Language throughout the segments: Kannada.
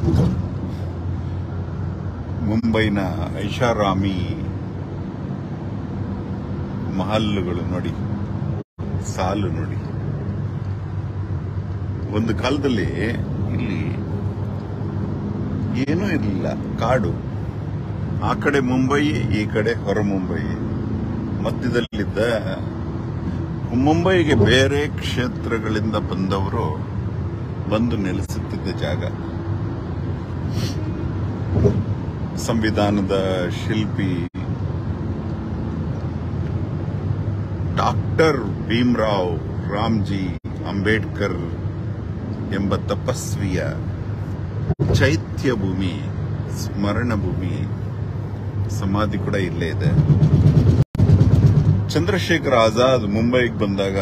ಮುಂಬೈನ ಐಷಾರಾಮಿ ಮಹಲ್ಗಳು ನೋಡಿ ಸಾಲು ನೋಡಿ ಒಂದು ಕಾಲದಲ್ಲಿ ಇಲ್ಲಿ ಏನೂ ಇರಲಿಲ್ಲ ಕಾಡು ಆ ಕಡೆ ಮುಂಬೈ ಈ ಕಡೆ ಹೊರ ಮುಂಬೈ ಮಧ್ಯದಲ್ಲಿದ್ದ ಮುಂಬೈಗೆ ಬೇರೆ ಕ್ಷೇತ್ರಗಳಿಂದ ಬಂದವರು ಬಂದು ನೆಲೆಸುತ್ತಿದ್ದ ಜಾಗ ಸಂವಿಧಾನದ ಶಿಲ್ಪಿ ಡಾಕ್ಟರ್ ಭೀಮ್ರಾವ್ ರಾಮ್ಜಿ ಅಂಬೇಡ್ಕರ್ ಎಂಬ ತಪಸ್ವಿಯ ಚೈತ್ಯ ಭೂಮಿ ಸ್ಮರಣ ಭೂಮಿ ಸಮಾಧಿ ಕೂಡ ಇಲ್ಲೇ ಇದೆ ಚಂದ್ರಶೇಖರ್ ಆಜಾದ್ ಮುಂಬೈಗೆ ಬಂದಾಗ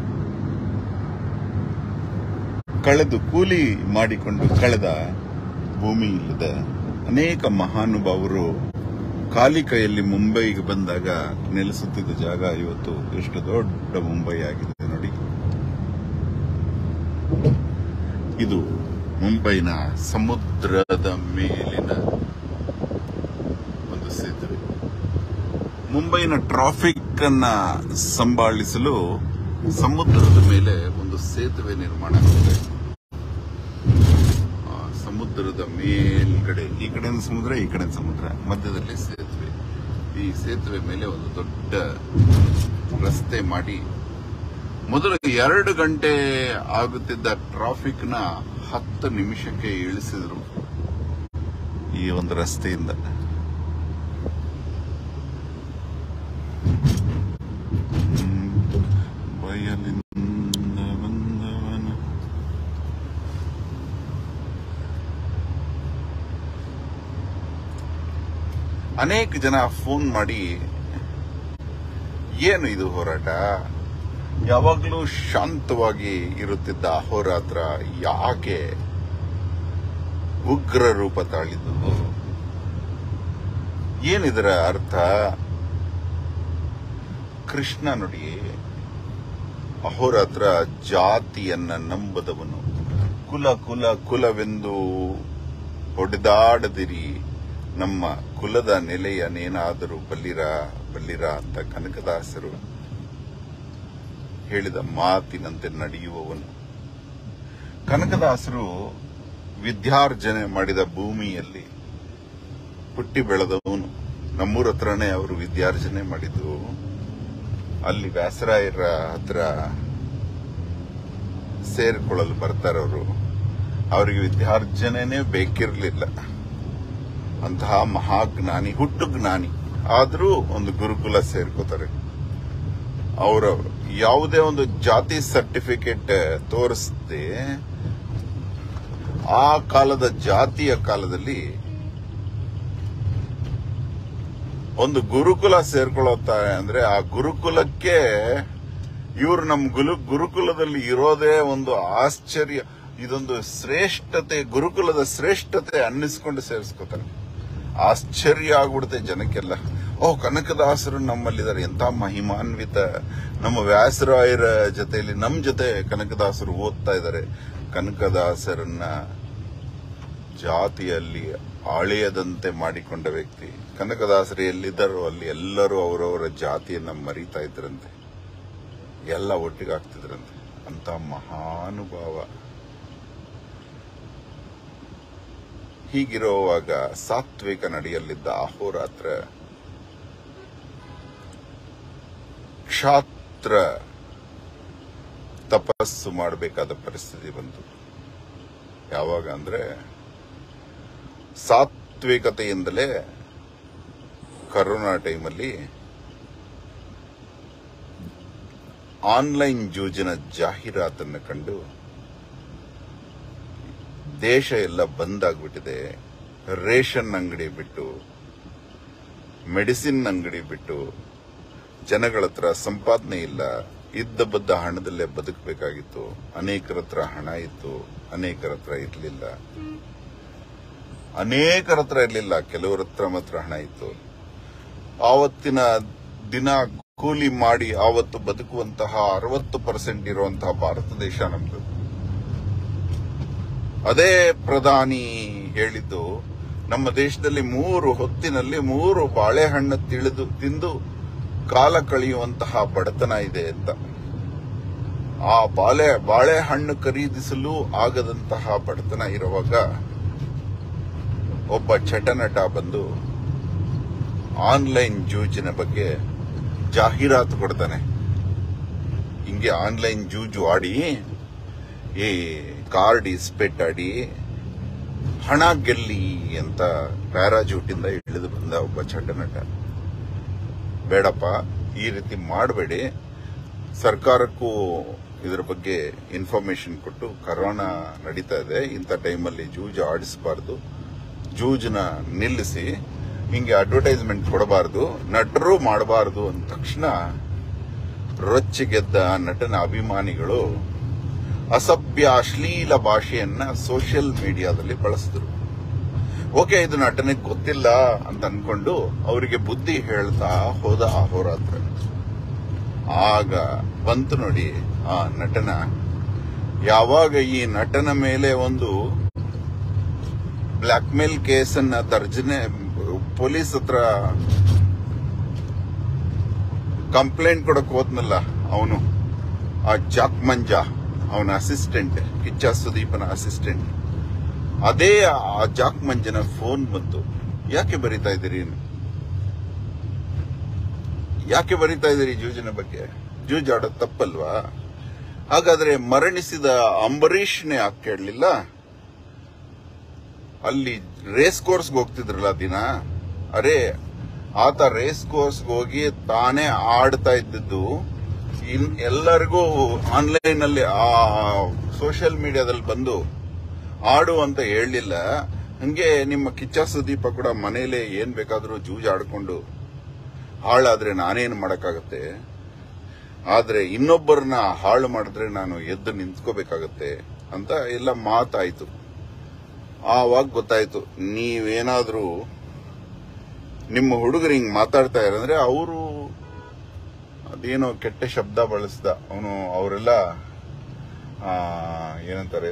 ಕಳೆದು ಕೂಲಿ ಮಾಡಿಕೊಂಡು ಕಳೆದ ಭೂಮಿ ಇಲ್ಲಿದೆ ಅನೇಕ ಮಹಾನುಭಾವರು ಖಾಲಿ ಕೈಯಲ್ಲಿ ಮುಂಬೈಗೆ ಬಂದಾಗ ನೆಲೆಸುತ್ತಿದ್ದ ಜಾಗ ಇವತ್ತು ಎಷ್ಟು ದೊಡ್ಡ ಮುಂಬೈ ಆಗಿದೆ ನೋಡಿ ಇದು ಮುಂಬೈನ ಸಮುದ್ರದ ಮೇಲಿನ ಒಂದು ಸೇತುವೆ ಮುಂಬೈನ ಟ್ರಾಫಿಕ್ ಅನ್ನ ಸಂಭಾಳಿಸಲು ಸಮುದ್ರದ ಮೇಲೆ ಒಂದು ಸೇತುವೆ ನಿರ್ಮಾಣ ಆಗಿದೆ ಆ, ಸಮುದ್ರದ ಮೇಲ್ಗಡೆ ಈ ಕಡೆ ಸಮುದ್ರ ಈ ಕಡೆ ಸಮುದ್ರ ಮಧ್ಯದಲ್ಲಿ ಸೇತುವೆ ಈ ಸೇತುವೆ ಮೇಲೆ ಒಂದು ದೊಡ್ಡ ರಸ್ತೆ ಮಾಡಿ ಮೊದಲು ಎರಡು ಗಂಟೆ ಆಗುತ್ತಿದ್ದ ಟ್ರಾಫಿಕ್ ನ ಹತ್ತು ನಿಮಿಷಕ್ಕೆ ಇಳಿಸಿದ್ರು ಈ ಒಂದು ರಸ್ತೆಯಿಂದ ಹ್ಮ್. ಬಯಲಿಂದ ಬಂದವನ ಅನೇಕ ಜನ ಫೋನ್ ಮಾಡಿ ಏನು ಇದು ಹೋರಾಟ ಯಾವಾಗಲೂ ಶಾಂತವಾಗಿ ಇರುತ್ತಿದ್ದ ಅಹೋರಾತ್ರ ಯಾಕೆ ಉಗ್ರ ರೂಪ ತಾಳಿದ್ದು ಏನಿದರ ಅರ್ಥ ಕೃಷ್ಣ ನೋಡಿ ಅಹೋರಾತ್ರ ಜಾತಿಯನ್ನ ನಂಬದವನು ಕುಲ ಕುಲ ಕುಲವೆಂದು ಹೊಡೆದಾಡದಿರಿ ನಮ್ಮ ಕುಲದ ನೆಲೆಯನೇನಾದರೂ ಬಲ್ಲಿರ ಬಲ್ಲಿರ ಅಂತ ಕನಕದಾಸರು ಹೇಳಿದ ಮಾತಿನಂತೆ ನಡೆಯುವವನು ಕನಕದಾಸರು ವಿದ್ಯಾರ್ಜನೆ ಮಾಡಿದ ಭೂಮಿಯಲ್ಲಿ ಹುಟ್ಟಿ ಬೆಳೆದವನು ನಮ್ಮೂರ ಹತ್ರನೇ ಅವರು ವಿದ್ಯಾರ್ಜನೆ ಮಾಡಿದ್ದು ಅಲ್ಲಿ ವ್ಯಾಸರಾಯರ ಹತ್ರ ಸೇರಿಕೊಳ್ಳಲು ಬರ್ತಾರವರು ಅವರಿಗೆ ವಿದ್ಯಾರ್ಜನೆನೇ ಬೇಕಿರಲಿಲ್ಲ ಅಂತಹ ಮಹಾಜ್ಞಾನಿ ಹುಟ್ಟು ಜ್ಞಾನಿ ಆದರೂ ಒಂದು ಗುರುಕುಲ ಸೇರ್ಕೋತಾರೆ ಅವರ ಯಾವುದೇ ಒಂದು ಜಾತಿ ಸರ್ಟಿಫಿಕೇಟ್ ತೋರಿಸದೆ ಆ ಕಾಲದ ಜಾತಿಯ ಕಾಲದಲ್ಲಿ ಒಂದು ಗುರುಕುಲ ಸೇರ್ಕೊಳ್ಳುತ್ತಾರೆ ಅಂದ್ರೆ ಆ ಗುರುಕುಲಕ್ಕೆ ಇವರು ನಮ್ಮ ಗುರು ಗುರುಕುಲದಲ್ಲಿ ಇರೋದೇ ಒಂದು ಆಶ್ಚರ್ಯ ಇದೊಂದು ಶ್ರೇಷ್ಠತೆ ಗುರುಕುಲದ ಶ್ರೇಷ್ಠತೆ ಅನ್ನಿಸ್ಕೊಂಡು ಸೇರಿಸ್ಕೋತಾರೆ ಆಶ್ಚರ್ಯ ಆಗ್ಬಿಡುತ್ತೆ ಜನಕ್ಕೆಲ್ಲ ಓ ಕನಕದಾಸರು ನಮ್ಮಲ್ಲಿದ್ದಾರೆ ಎಂತ ಮಹಿಮಾನ್ವಿತ ನಮ್ಮ ವ್ಯಾಸರಾಯರ ಜೊತೆಯಲ್ಲಿ ನಮ್ಮ ಜೊತೆ ಕನಕದಾಸರು ಓದ್ತಾ ಇದ್ದಾರೆ ಕನಕದಾಸರನ್ನ ಜಾತಿಯಲ್ಲಿ ಆಳೆಯದಂತೆ ಮಾಡಿಕೊಂಡ ವ್ಯಕ್ತಿ ಕನಕದಾಸರು ಎಲ್ಲಿದ್ದಾರೋ ಅಲ್ಲಿ ಎಲ್ಲರೂ ಅವರವರ ಜಾತಿಯನ್ನ ಮರೀತಾ ಇದ್ರಂತೆ ಎಲ್ಲ ಒಟ್ಟಿಗೆ ಆಗ್ತಿದ್ರಂತೆ ಅಂತ ಮಹಾನುಭಾವ ಹೀಗಿರುವಾಗ ಸಾತ್ವಿಕ ನಡೆಯಲ್ಲಿದ್ದ ಅಹೋರಾತ್ರ ಕ್ಷಾತ್ರ ತಪಸ್ಸು ಮಾಡಬೇಕಾದ ಪರಿಸ್ಥಿತಿ ಬಂತು ಯಾವಾಗ ಅಂದ್ರೆ ಸಾತ್ವಿಕತೆಯಿಂದಲೇ ಕರೋನಾ ಟೈಮಲ್ಲಿ ಆನ್ಲೈನ್ ಜೂಜಿನ ಜಾಹೀರಾತನ್ನು ಕಂಡು ದೇಶ ಎಲ್ಲ ಬಂದ್ ಆಗ್ಬಿಟ್ಟಿದೆ ರೇಷನ್ ಅಂಗಡಿ ಬಿಟ್ಟು ಮೆಡಿಸಿನ್ ಅಂಗಡಿ ಬಿಟ್ಟು ಜನಗಳ ಹತ್ರ ಸಂಪಾದನೆ ಇಲ್ಲ ಇದ್ದ ಬದ್ದ ಹಣದಲ್ಲೇ ಬದುಕಬೇಕಾಗಿತ್ತು ಅನೇಕರ ಹತ್ರ ಹಣ ಇತ್ತು ಅನೇಕರ ಹತ್ರ ಇರಲಿಲ್ಲ ಅನೇಕರ ಹತ್ರ ಇರಲಿಲ್ಲ ಕೆಲವರ ಹತ್ರ ಮಾತ್ರ ಹಣ ಇತ್ತು ಆವತ್ತಿನ ದಿನ ಕೂಲಿ ಮಾಡಿ ಆವತ್ತು ಬದುಕುವಂತಹ ಅರವತ್ತು ಪರ್ಸೆಂಟ್ ಇರುವಂತಹ ಭಾರತ ದೇಶ ನಮ್ದು ಅದೇ ಪ್ರಧಾನಿ ಹೇಳಿದ್ದು ನಮ್ಮ ದೇಶದಲ್ಲಿ ಮೂರು ಹೊತ್ತಿನಲ್ಲಿ ಮೂರು ಬಾಳೆಹಣ್ಣು ತಿಳಿದು ತಿಂದು ಕಾಲ ಕಳೆಯುವಂತಹ ಬಡತನ ಇದೆ ಅಂತ ಆ ಬಾಳೆ ಬಾಳೆಹಣ್ಣು ಖರೀದಿಸಲು ಆಗದಂತಹ ಬಡತನ ಇರುವಾಗ ಒಬ್ಬ ಚಟನಟ ಬಂದು ಆನ್ಲೈನ್ ಜೂಜಿನ ಬಗ್ಗೆ ಜಾಹೀರಾತು ಕೊಡ್ತಾನೆ ಹಿಂಗೆ ಆನ್ಲೈನ್ ಜೂಜು ಆಡಿ ಈ ಕಾರ್ಡ್ ಇಸ್ಪೆಟ್ ಆಡಿ ಹಣ ಗೆಲ್ಲಿ ಅಂತ ಪ್ಯಾರಾಜೂಟಿಂದ ಇಳಿದು ಬಂದ ಒಬ್ಬ ಚಟನಟ ಬೇಡಪ್ಪ ಈ ರೀತಿ ಮಾಡಬೇಡಿ ಸರ್ಕಾರಕ್ಕೂ ಇದರ ಬಗ್ಗೆ ಇನ್ಫಾರ್ಮೇಶನ್ ಕೊಟ್ಟು ಕರೋನಾ ನಡೀತಾ ಇದೆ ಇಂಥ ಟೈಮಲ್ಲಿ ಜೂಜು ಆಡಿಸಬಾರ್ದು ಜೂಜನ್ನ ನಿಲ್ಲಿಸಿ ಹಿಂಗೆ ಅಡ್ವರ್ಟೈಸ್ಮೆಂಟ್ ಕೊಡಬಾರ್ದು ನಟರು ಮಾಡಬಾರ್ದು ಅಂದ ತಕ್ಷಣ ರೊಚ್ಚಿಗೆದ್ದ ನಟನ ಅಭಿಮಾನಿಗಳು ಅಸಭ್ಯ ಅಶ್ಲೀಲ ಭಾಷೆಯನ್ನ ಸೋಷಿಯಲ್ ಮೀಡಿಯಾದಲ್ಲಿ ಬಳಸಿದ್ರು ಓಕೆ ಇದು ನಟನಿಗೆ ಗೊತ್ತಿಲ್ಲ ಅಂತ ಅನ್ಕೊಂಡು ಅವರಿಗೆ ಬುದ್ಧಿ ಹೇಳ್ತಾ ಹೋದ ಅಹೋರಾತ್ರ ಆಗ ಬಂತು ನೋಡಿ ಆ ನಟನ ಯಾವಾಗ ಈ ನಟನ ಮೇಲೆ ಒಂದು ಬ್ಲಾಕ್ ಮೇಲ್ ಕೇಸನ್ನ ದರ್ಜನೆ ಪೊಲೀಸ್ ಹತ್ರ ಕಂಪ್ಲೇಂಟ್ ಕೊಡಕ್ ಹೋದ್ನಲ್ಲ ಅವನು ಆ ಜಾಕ್ ಮಂಜಾ ಅವನ ಅಸಿಸ್ಟೆಂಟ್ ಕಿಚ್ಚ ಸುದೀಪನ ಅಸಿಸ್ಟೆಂಟ್ ಅದೇ ಆ ಜಾಕ್ ಮಂಜನ ಫೋನ್ ಬಂತು ಯಾಕೆ ಬರಿತಾ ಇದ್ದೀರಿ ಯಾಕೆ ಬರಿತಾ ಇದ್ದೀರಿ ಜೂಜಿನ ಬಗ್ಗೆ ಜೂಜ್ ಆಡೋದು ತಪ್ಪಲ್ವಾ ಹಾಗಾದ್ರೆ ಮರಣಿಸಿದ ಅಂಬರೀಷ್ನೇ ಯಾಕೆ ಕೇಳಲಿಲ್ಲ ಅಲ್ಲಿ ರೇಸ್ ಕೋರ್ಸ್ಗೆ ಹೋಗ್ತಿದ್ರಲ್ಲ ದಿನ ಅರೆ ಆತ ರೇಸ್ ಕೋರ್ಸ್ಗೆ ಹೋಗಿ ತಾನೇ ಆಡ್ತಾ ಇದ್ದಿದ್ದು ಇನ್ ಎಲ್ಲರಿಗೂ ಆನ್ಲೈನ್ ಅಲ್ಲಿ ಆ ಸೋಷಿಯಲ್ ಮೀಡಿಯಾದಲ್ಲಿ ಬಂದು ಆಡು ಅಂತ ಹೇಳಲಿಲ್ಲ ಹಂಗೆ ನಿಮ್ಮ ಕಿಚ್ಚ ಸುದೀಪ ಕೂಡ ಮನೇಲೆ ಏನ್ ಬೇಕಾದ್ರೂ ಜೂಜ್ ಆಡ್ಕೊಂಡು ಹಾಳಾದ್ರೆ ನಾನೇನು ಮಾಡಕ್ಕಾಗತ್ತೆ ಆದ್ರೆ ಇನ್ನೊಬ್ಬರನ್ನ ಹಾಳು ಮಾಡಿದ್ರೆ ನಾನು ಎದ್ದು ನಿಂತ್ಕೋಬೇಕಾಗತ್ತೆ ಅಂತ ಎಲ್ಲ ಮಾತಾಯ್ತು ಆವಾಗ ಗೊತ್ತಾಯ್ತು ನೀವೇನಾದ್ರೂ ನಿಮ್ಮ ಹುಡುಗರು ಹಿಂಗ್ ಮಾತಾಡ್ತಾ ಇರಂದ್ರೆ ಅವರು ಅದೇನೋ ಕೆಟ್ಟ ಶಬ್ದ ಬಳಸ್ದ ಅವನು ಅವರೆಲ್ಲ ಏನಂತಾರೆ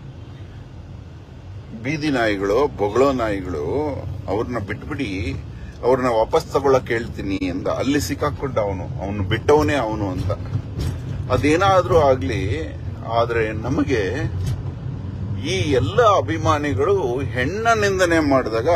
ಬೀದಿ ನಾಯಿಗಳು ಬೊಗಳೋ ನಾಯಿಗಳು ಅವ್ರನ್ನ ಬಿಟ್ಬಿಡಿ ಅವ್ರನ್ನ ವಾಪಸ್ ತಗೊಳಕ್ ಹೇಳ್ತೀನಿ ಅಂತ ಅಲ್ಲಿ ಸಿಕ್ಕಾಕೊಂಡ ಅವನು ಅವನು ಬಿಟ್ಟವನೇ ಅವನು ಅಂತ ಅದೇನಾದ್ರೂ ಆಗ್ಲಿ ಆದ್ರೆ ನಮಗೆ ಈ ಎಲ್ಲ ಅಭಿಮಾನಿಗಳು ಹೆಣ್ಣ ನಿಂದನೆ ಮಾಡಿದಾಗ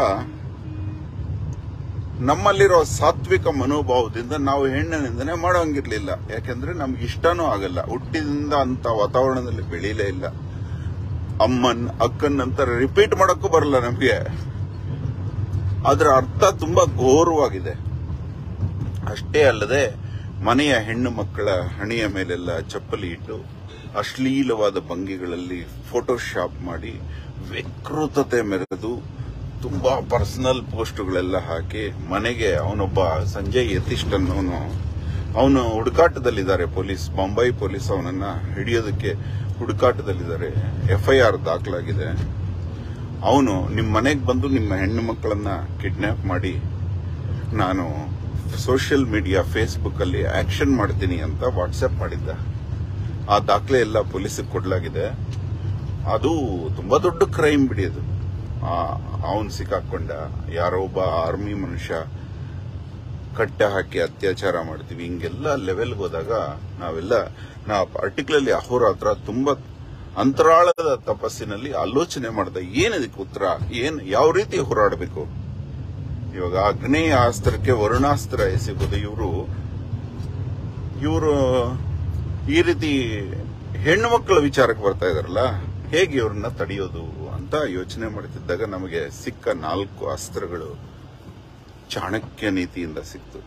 ನಮ್ಮಲ್ಲಿರೋ ಸಾತ್ವಿಕ ಮನೋಭಾವದಿಂದ ನಾವು ಹೆಣ್ಣ ನಿಂದನೆ ಮಾಡೋಂಗಿರ್ಲಿಲ್ಲ ಯಾಕೆಂದ್ರೆ ನಮ್ಗೆ ಇಷ್ಟನೂ ಆಗಲ್ಲ ಹುಟ್ಟಿದಿಂದ ಅಂತ ವಾತಾವರಣದಲ್ಲಿ ಬೆಳೀಲೇ ಇಲ್ಲ ಅಮ್ಮನ್ ಅಕ್ಕನ್ ಅಂತ ರಿಪೀಟ್ ಮಾಡಕ್ಕೂ ಬರಲ್ಲ ನಮಗೆ ಅದರ ಅರ್ಥ ತುಂಬಾ ಘೋರವಾಗಿದೆ ಅಷ್ಟೇ ಅಲ್ಲದೆ ಮನೆಯ ಹೆಣ್ಣು ಮಕ್ಕಳ ಹಣೆಯ ಮೇಲೆಲ್ಲ ಚಪ್ಪಲಿ ಇಟ್ಟು ಅಶ್ಲೀಲವಾದ ಭಂಗಿಗಳಲ್ಲಿ ಫೋಟೋಶಾಪ್ ಮಾಡಿ ವಿಕೃತತೆ ಮೆರೆದು ತುಂಬಾ ಪರ್ಸನಲ್ ಪೋಸ್ಟ್ಗಳೆಲ್ಲ ಹಾಕಿ ಮನೆಗೆ ಅವನೊಬ್ಬ ಸಂಜಯ್ ಯತೀಶ್ ಅನ್ನೋನು ಅವನು ಹುಡುಕಾಟದಲ್ಲಿದ್ದಾರೆ ಪೊಲೀಸ್ ಬಾಂಬೈ ಪೊಲೀಸ್ ಅವನನ್ನ ಹಿಡಿಯೋದಕ್ಕೆ ಹುಡುಕಾಟದಲ್ಲಿದ್ದಾರೆ ಎಫ್ಐಆರ್ ದಾಖಲಾಗಿದೆ ಅವನು ನಿಮ್ಮ ಮನೆಗೆ ಬಂದು ನಿಮ್ಮ ಹೆಣ್ಣು ಮಕ್ಕಳನ್ನ ಕಿಡ್ನಾಪ್ ಮಾಡಿ ನಾನು ಸೋಷಿಯಲ್ ಮೀಡಿಯಾ ಫೇಸ್ಬುಕ್ ಅಲ್ಲಿ ಆಕ್ಷನ್ ಮಾಡ್ತೀನಿ ಅಂತ ವಾಟ್ಸ್ಆಪ್ ಮಾಡಿದ್ದ ಆ ದಾಖಲೆ ಎಲ್ಲ ಪೊಲೀಸಿಗೆ ಕೊಡಲಾಗಿದೆ ಅದು ತುಂಬಾ ದೊಡ್ಡ ಕ್ರೈಮ್ ಬಿಡಿ ಅದು ಅವನ್ ಸಿಕ್ಕಾಕೊಂಡ ಯಾರೋ ಒಬ್ಬ ಆರ್ಮಿ ಮನುಷ್ಯ ಕಟ್ಟ ಹಾಕಿ ಅತ್ಯಾಚಾರ ಮಾಡ್ತೀವಿ ಹಿಂಗೆಲ್ಲ ಲೆವೆಲ್ಗೆ ಹೋದಾಗ ನಾವೆಲ್ಲ ನಾ ಪರ್ಟಿಕ್ಯುಲರ್ಲಿ ಅಹೋರಾತ್ರ ತುಂಬಾ ಅಂತರಾಳದ ತಪಸ್ಸಿನಲ್ಲಿ ಆಲೋಚನೆ ಮಾಡಿದ ಏನದಕ್ಕೆ ಉತ್ತರ ಏನ್ ಯಾವ ರೀತಿ ಹೋರಾಡಬೇಕು ಇವಾಗ ಅಗ್ನೇಯ ಅಸ್ತ್ರಕ್ಕೆ ವರುಣಾಸ್ತ್ರ ಎಸೆಬಹುದು ಇವರು ಇವರು ಈ ರೀತಿ ಹೆಣ್ಣು ಮಕ್ಕಳ ವಿಚಾರಕ್ಕೆ ಬರ್ತಾ ಇದಾರಲ್ಲ ಹೇಗೆ ಇವ್ರನ್ನ ತಡೆಯೋದು ಅಂತ ಯೋಚನೆ ಮಾಡ್ತಿದ್ದಾಗ ನಮಗೆ ಸಿಕ್ಕ ನಾಲ್ಕು ಅಸ್ತ್ರಗಳು ಚಾಣಕ್ಯ ನೀತಿಯಿಂದ ಸಿಕ್ತು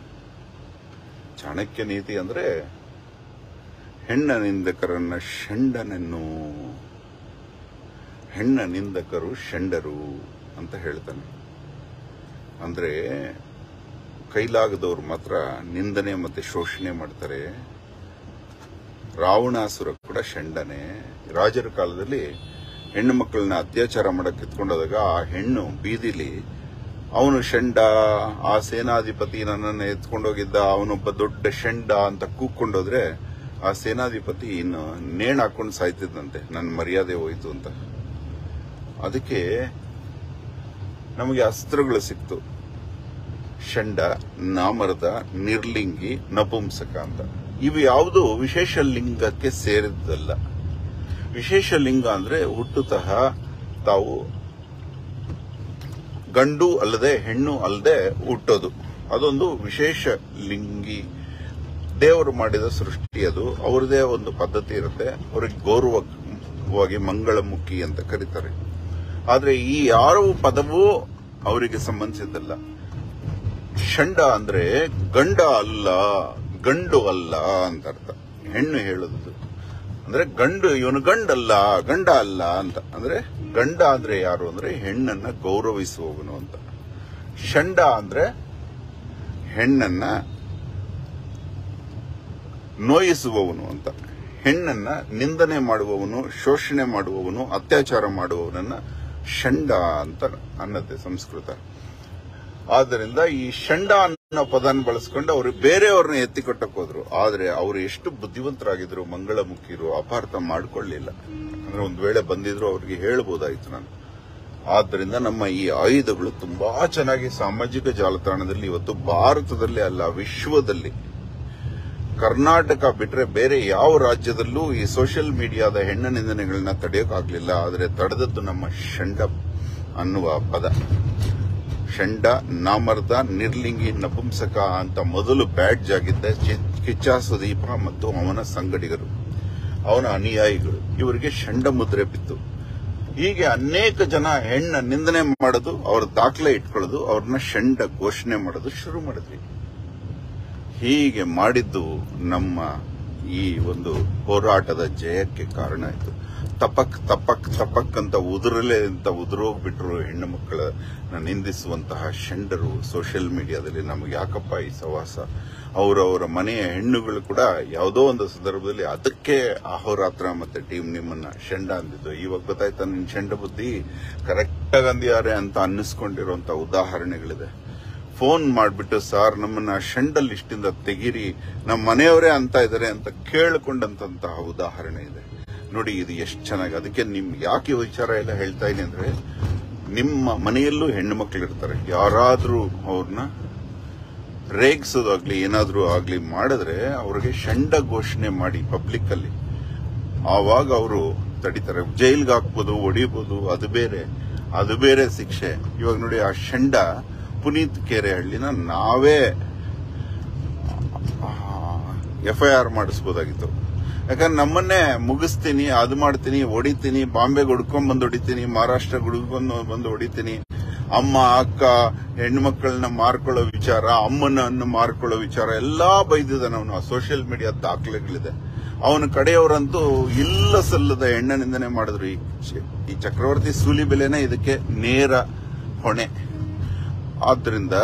ಚಾಣಕ್ಯ ನೀತಿ ಅಂದ್ರೆ ಹೆಣ್ಣ ನಿಂದಕರನ್ನ ಷಂಡನೆನ್ನು ಹೆಣ್ಣ ನಿಂದಕರು ಷಂಡರು ಅಂತ ಹೇಳ್ತಾನೆ ಅಂದ್ರೆ ಕೈಲಾಗದವ್ರು ಮಾತ್ರ ನಿಂದನೆ ಮತ್ತೆ ಶೋಷಣೆ ಮಾಡ್ತಾರೆ ರಾವಣಾಸುರ ಕೂಡ ಷಂಡನೆ ರಾಜರ ಕಾಲದಲ್ಲಿ ಹೆಣ್ಣು ಮಕ್ಕಳನ್ನ ಅತ್ಯಾಚಾರ ಮಾಡಕ್ ಕಿತ್ಕೊಂಡೋದಾಗ ಆ ಹೆಣ್ಣು ಬೀದಿಲಿ ಅವನು ಷಂಡ ಆ ಸೇನಾಧಿಪತಿ ನನ್ನನ್ನು ಎತ್ಕೊಂಡೋಗಿದ್ದ ಅವನೊಬ್ಬ ದೊಡ್ಡ ಷಂಡ ಅಂತ ಕೂಗ್ಕೊಂಡೋದ್ರೆ ಆ ಸೇನಾಧಿಪತಿ ಇನ್ನು ನೇಣ್ ಹಾಕೊಂಡು ಸಾಯ್ತಿದ್ದಂತೆ ನನ್ನ ಮರ್ಯಾದೆ ಹೋಯ್ತು ಅಂತ ಅದಕ್ಕೆ ನಮಗೆ ಅಸ್ತ್ರಗಳು ಸಿಕ್ತು ಷಂಡ ನಾಮರದ ನಿರ್ಲಿಂಗಿ ನಪುಂಸಕ ಅಂತ ಇವು ಯಾವುದು ವಿಶೇಷ ಲಿಂಗಕ್ಕೆ ಸೇರಿದ್ದಲ್ಲ ವಿಶೇಷ ಲಿಂಗ ಅಂದ್ರೆ ಹುಟ್ಟುತಃ ತಾವು ಗಂಡು ಅಲ್ಲದೆ ಹೆಣ್ಣು ಅಲ್ಲದೆ ಹುಟ್ಟೋದು ಅದೊಂದು ವಿಶೇಷ ಲಿಂಗಿ ದೇವರು ಮಾಡಿದ ಸೃಷ್ಟಿ ಅದು ಅವ್ರದೇ ಒಂದು ಪದ್ಧತಿ ಇರುತ್ತೆ ಅವ್ರಿಗೆ ಗೌರವವಾಗಿ ಮಂಗಳಮುಖಿ ಅಂತ ಕರೀತಾರೆ ಆದ್ರೆ ಈ ಯಾರು ಪದವೂ ಅವರಿಗೆ ಸಂಬಂಧಿಸಿದ್ದಲ್ಲ ಷಂಡ ಅಂದ್ರೆ ಗಂಡ ಅಲ್ಲ ಗಂಡು ಅಲ್ಲ ಅಂತ ಅರ್ಥ ಹೆಣ್ಣು ಹೇಳುದು ಅಂದ್ರೆ ಗಂಡು ಇವನು ಗಂಡಲ್ಲ ಗಂಡ ಅಲ್ಲ ಅಂತ ಅಂದ್ರೆ ಗಂಡ ಅಂದ್ರೆ ಯಾರು ಅಂದ್ರೆ ಹೆಣ್ಣನ್ನ ಗೌರವಿಸುವವನು ಅಂತ ಷಂಡ ಅಂದ್ರೆ ಹೆಣ್ಣನ್ನ ನೋಯಿಸುವವನು ಅಂತ ಹೆಣ್ಣನ್ನ ನಿಂದನೆ ಮಾಡುವವನು ಶೋಷಣೆ ಮಾಡುವವನು ಅತ್ಯಾಚಾರ ಮಾಡುವವನನ್ನ ಷಂಡ ಅಂತ ಅನ್ನತ್ತೆ ಸಂಸ್ಕೃತ ಆದ್ದರಿಂದ ಈ ಷಂಡ ಅನ್ನೋ ಪದನ ಬಳಸ್ಕೊಂಡು ಅವರು ಬೇರೆಯವ್ರನ್ನ ಎತ್ತಿಕೊಟ್ಟಕ್ ಹೋದ್ರು ಆದ್ರೆ ಅವರು ಎಷ್ಟು ಬುದ್ಧಿವಂತರಾಗಿದ್ರು ಮಂಗಳಮುಖಿರು ಅಪಾರ್ಥ ಮಾಡ್ಕೊಳ್ಳಿಲ್ಲ ಅಂದ್ರೆ ಒಂದ್ ವೇಳೆ ಬಂದಿದ್ರು ಅವ್ರಿಗೆ ಹೇಳ್ಬೋದಾಯ್ತು ನಾನು ಆದ್ದರಿಂದ ನಮ್ಮ ಈ ಆಯುಧಗಳು ತುಂಬಾ ಚೆನ್ನಾಗಿ ಸಾಮಾಜಿಕ ಜಾಲತಾಣದಲ್ಲಿ ಇವತ್ತು ಭಾರತದಲ್ಲಿ ಅಲ್ಲ ವಿಶ್ವದಲ್ಲಿ ಕರ್ನಾಟಕ ಬಿಟ್ರೆ ಬೇರೆ ಯಾವ ರಾಜ್ಯದಲ್ಲೂ ಈ ಸೋಷಿಯಲ್ ಮೀಡಿಯಾದ ಹೆಣ್ಣ ನಿಂದನೆಗಳನ್ನ ತಡೆಯೋಕ್ಕಾಗ್ಲಿಲ್ಲ ಆದರೆ ತಡೆದದ್ದು ನಮ್ಮ ಷಂಡ ಅನ್ನುವ ಪದ ಷಂಡ ನಾಮರ್ದ ನಿರ್ಲಿಂಗಿ ನಪುಂಸಕ ಅಂತ ಮೊದಲು ಬ್ಯಾಡ್ಜ್ ಆಗಿದ್ದ ಚಿ- ಕಿಚ್ಚ ಸುದೀಪ ಮತ್ತು ಅವನ ಸಂಗಡಿಗರು ಅವನ ಅನುಯಾಯಿಗಳು ಇವರಿಗೆ ಷಂಡ ಮುದ್ರೆ ಬಿತ್ತು ಹೀಗೆ ಅನೇಕ ಜನ ಹೆಣ್ಣ ನಿಂದನೆ ಮಾಡೋದು ಅವ್ರ ದಾಖಲೆ ಇಟ್ಕೊಳ್ಳೋದು ಅವ್ರನ್ನ ಷಂಡ ಘೋಷಣೆ ಮಾಡೋದು ಶುರು ಮಾಡಿದ್ವಿ ಹೀಗೆ ಮಾಡಿದ್ದು ನಮ್ಮ ಈ ಒಂದು ಹೋರಾಟದ ಜಯಕ್ಕೆ ಕಾರಣ ಆಯಿತು ತಪಕ್ ತಪಕ್ ತಪಕ್ ಅಂತ ಉದುರಲೇ ಅಂತ ಉದುರೋಗ್ಬಿಟ್ರು ಹೆಣ್ಣು ಮಕ್ಕಳನ್ನ ನಿಂದಿಸುವಂತಹ ಷಂಡರು ಸೋಷಿಯಲ್ ಮೀಡಿಯಾದಲ್ಲಿ ನಮಗೆ ಯಾಕಪ್ಪ ಈ ಸವಾಸ ಅವರವರ ಮನೆಯ ಹೆಣ್ಣುಗಳು ಕೂಡ ಯಾವುದೋ ಒಂದು ಸಂದರ್ಭದಲ್ಲಿ ಅದಕ್ಕೆ ಅಹೋರಾತ್ರ ಮತ್ತೆ ಟೀಮ್ ನಿಮ್ಮನ್ನ ಷಂಡ ಅಂದಿದ್ದು ಇವಾಗ ಗೊತ್ತಾಯ್ತಾ ನಿನ್ ಷಂಡ ಬುದ್ಧಿ ಕರೆಕ್ಟ್ ಆಗಿ ಅಂದಿದ್ದಾರೆ ಅಂತ ಅನ್ನಿಸ್ಕೊಂಡಿರುವಂತ ಉದಾಹರಣೆಗಳಿದೆ ಫೋನ್ ಮಾಡ್ಬಿಟ್ಟು ಸಾರ್ ನಮ್ಮನ್ನ ಷಂಡಲ್ ಇಷ್ಟಿಂದ ತೆಗಿರಿ ನಮ್ಮ ಮನೆಯವರೇ ಅಂತ ಇದ್ದಾರೆ ಅಂತ ಕೇಳಿಕೊಂಡಂತಹ ಉದಾಹರಣೆ ಇದೆ ನೋಡಿ ಇದು ಎಷ್ಟು ಚೆನ್ನಾಗಿ ಅದಕ್ಕೆ ನಿಮ್ ಯಾಕೆ ಈ ವಿಚಾರ ಎಲ್ಲ ಹೇಳ್ತಾ ಇದೀನಿ ಅಂದ್ರೆ ನಿಮ್ಮ ಮನೆಯಲ್ಲೂ ಹೆಣ್ಣು ಮಕ್ಕಳು ಇರ್ತಾರೆ ಯಾರಾದ್ರೂ ಅವ್ರನ್ನ ರೇಗಿಸೋದಾಗ್ಲಿ ಏನಾದ್ರೂ ಆಗ್ಲಿ ಮಾಡಿದ್ರೆ ಅವ್ರಿಗೆ ಷಂಡ ಘೋಷಣೆ ಮಾಡಿ ಪಬ್ಲಿಕ್ ಅಲ್ಲಿ ಆವಾಗ ಅವರು ತಡಿತಾರೆ ಜೈಲ್ಗೆ ಹಾಕ್ಬೋದು ಹೊಡಿಬೋದು ಅದು ಬೇರೆ ಅದು ಬೇರೆ ಶಿಕ್ಷೆ ಇವಾಗ ನೋಡಿ ಆ ಷಂಡ ಪುನೀತ್ ಕೆರೆಹಳ್ಳಿನ ನಾವೇ ಎಫ್ ಐ ಆರ್ ಮಾಡಿಸ್ಬೋದಾಗಿತ್ತು ಯಾಕಂದ್ರೆ ನಮ್ಮನ್ನೇ ಮುಗಿಸ್ತೀನಿ ಅದು ಮಾಡ್ತೀನಿ ಹೊಡಿತೀನಿ ಬಾಂಬೆಗೆ ಹುಡ್ಕೊಂಡ್ ಬಂದು ಹೊಡಿತೀನಿ ಮಹಾರಾಷ್ಟ್ರ ಹುಡ್ಕೊಂಡು ಬಂದು ಹೊಡಿತೀನಿ ಅಮ್ಮ ಅಕ್ಕ ಹೆಣ್ಮಕ್ಳನ್ನ ಮಾರ್ಕೊಳ್ಳೋ ವಿಚಾರ ಅಮ್ಮನನ್ನು ಮಾರ್ಕೊಳ್ಳೋ ವಿಚಾರ ಎಲ್ಲಾ ಬೈದಿದ್ದಾನೆ ಅವನು ಸೋಷಿಯಲ್ ಮೀಡಿಯಾ ದಾಖಲೆಗಳಿದೆ ಅವನ ಕಡೆಯವರಂತೂ ಇಲ್ಲ ಸಲ್ಲದ ಹೆಣ್ಣ ನಿಂದನೆ ಮಾಡಿದ್ರು ಈ ಚ- ಈ ಚಕ್ರವರ್ತಿ ಸೂಲಿ ಬೆಲೆನೇ ಇದಕ್ಕೆ ನೇರ ಹೊಣೆ ಆದ್ರಿಂದ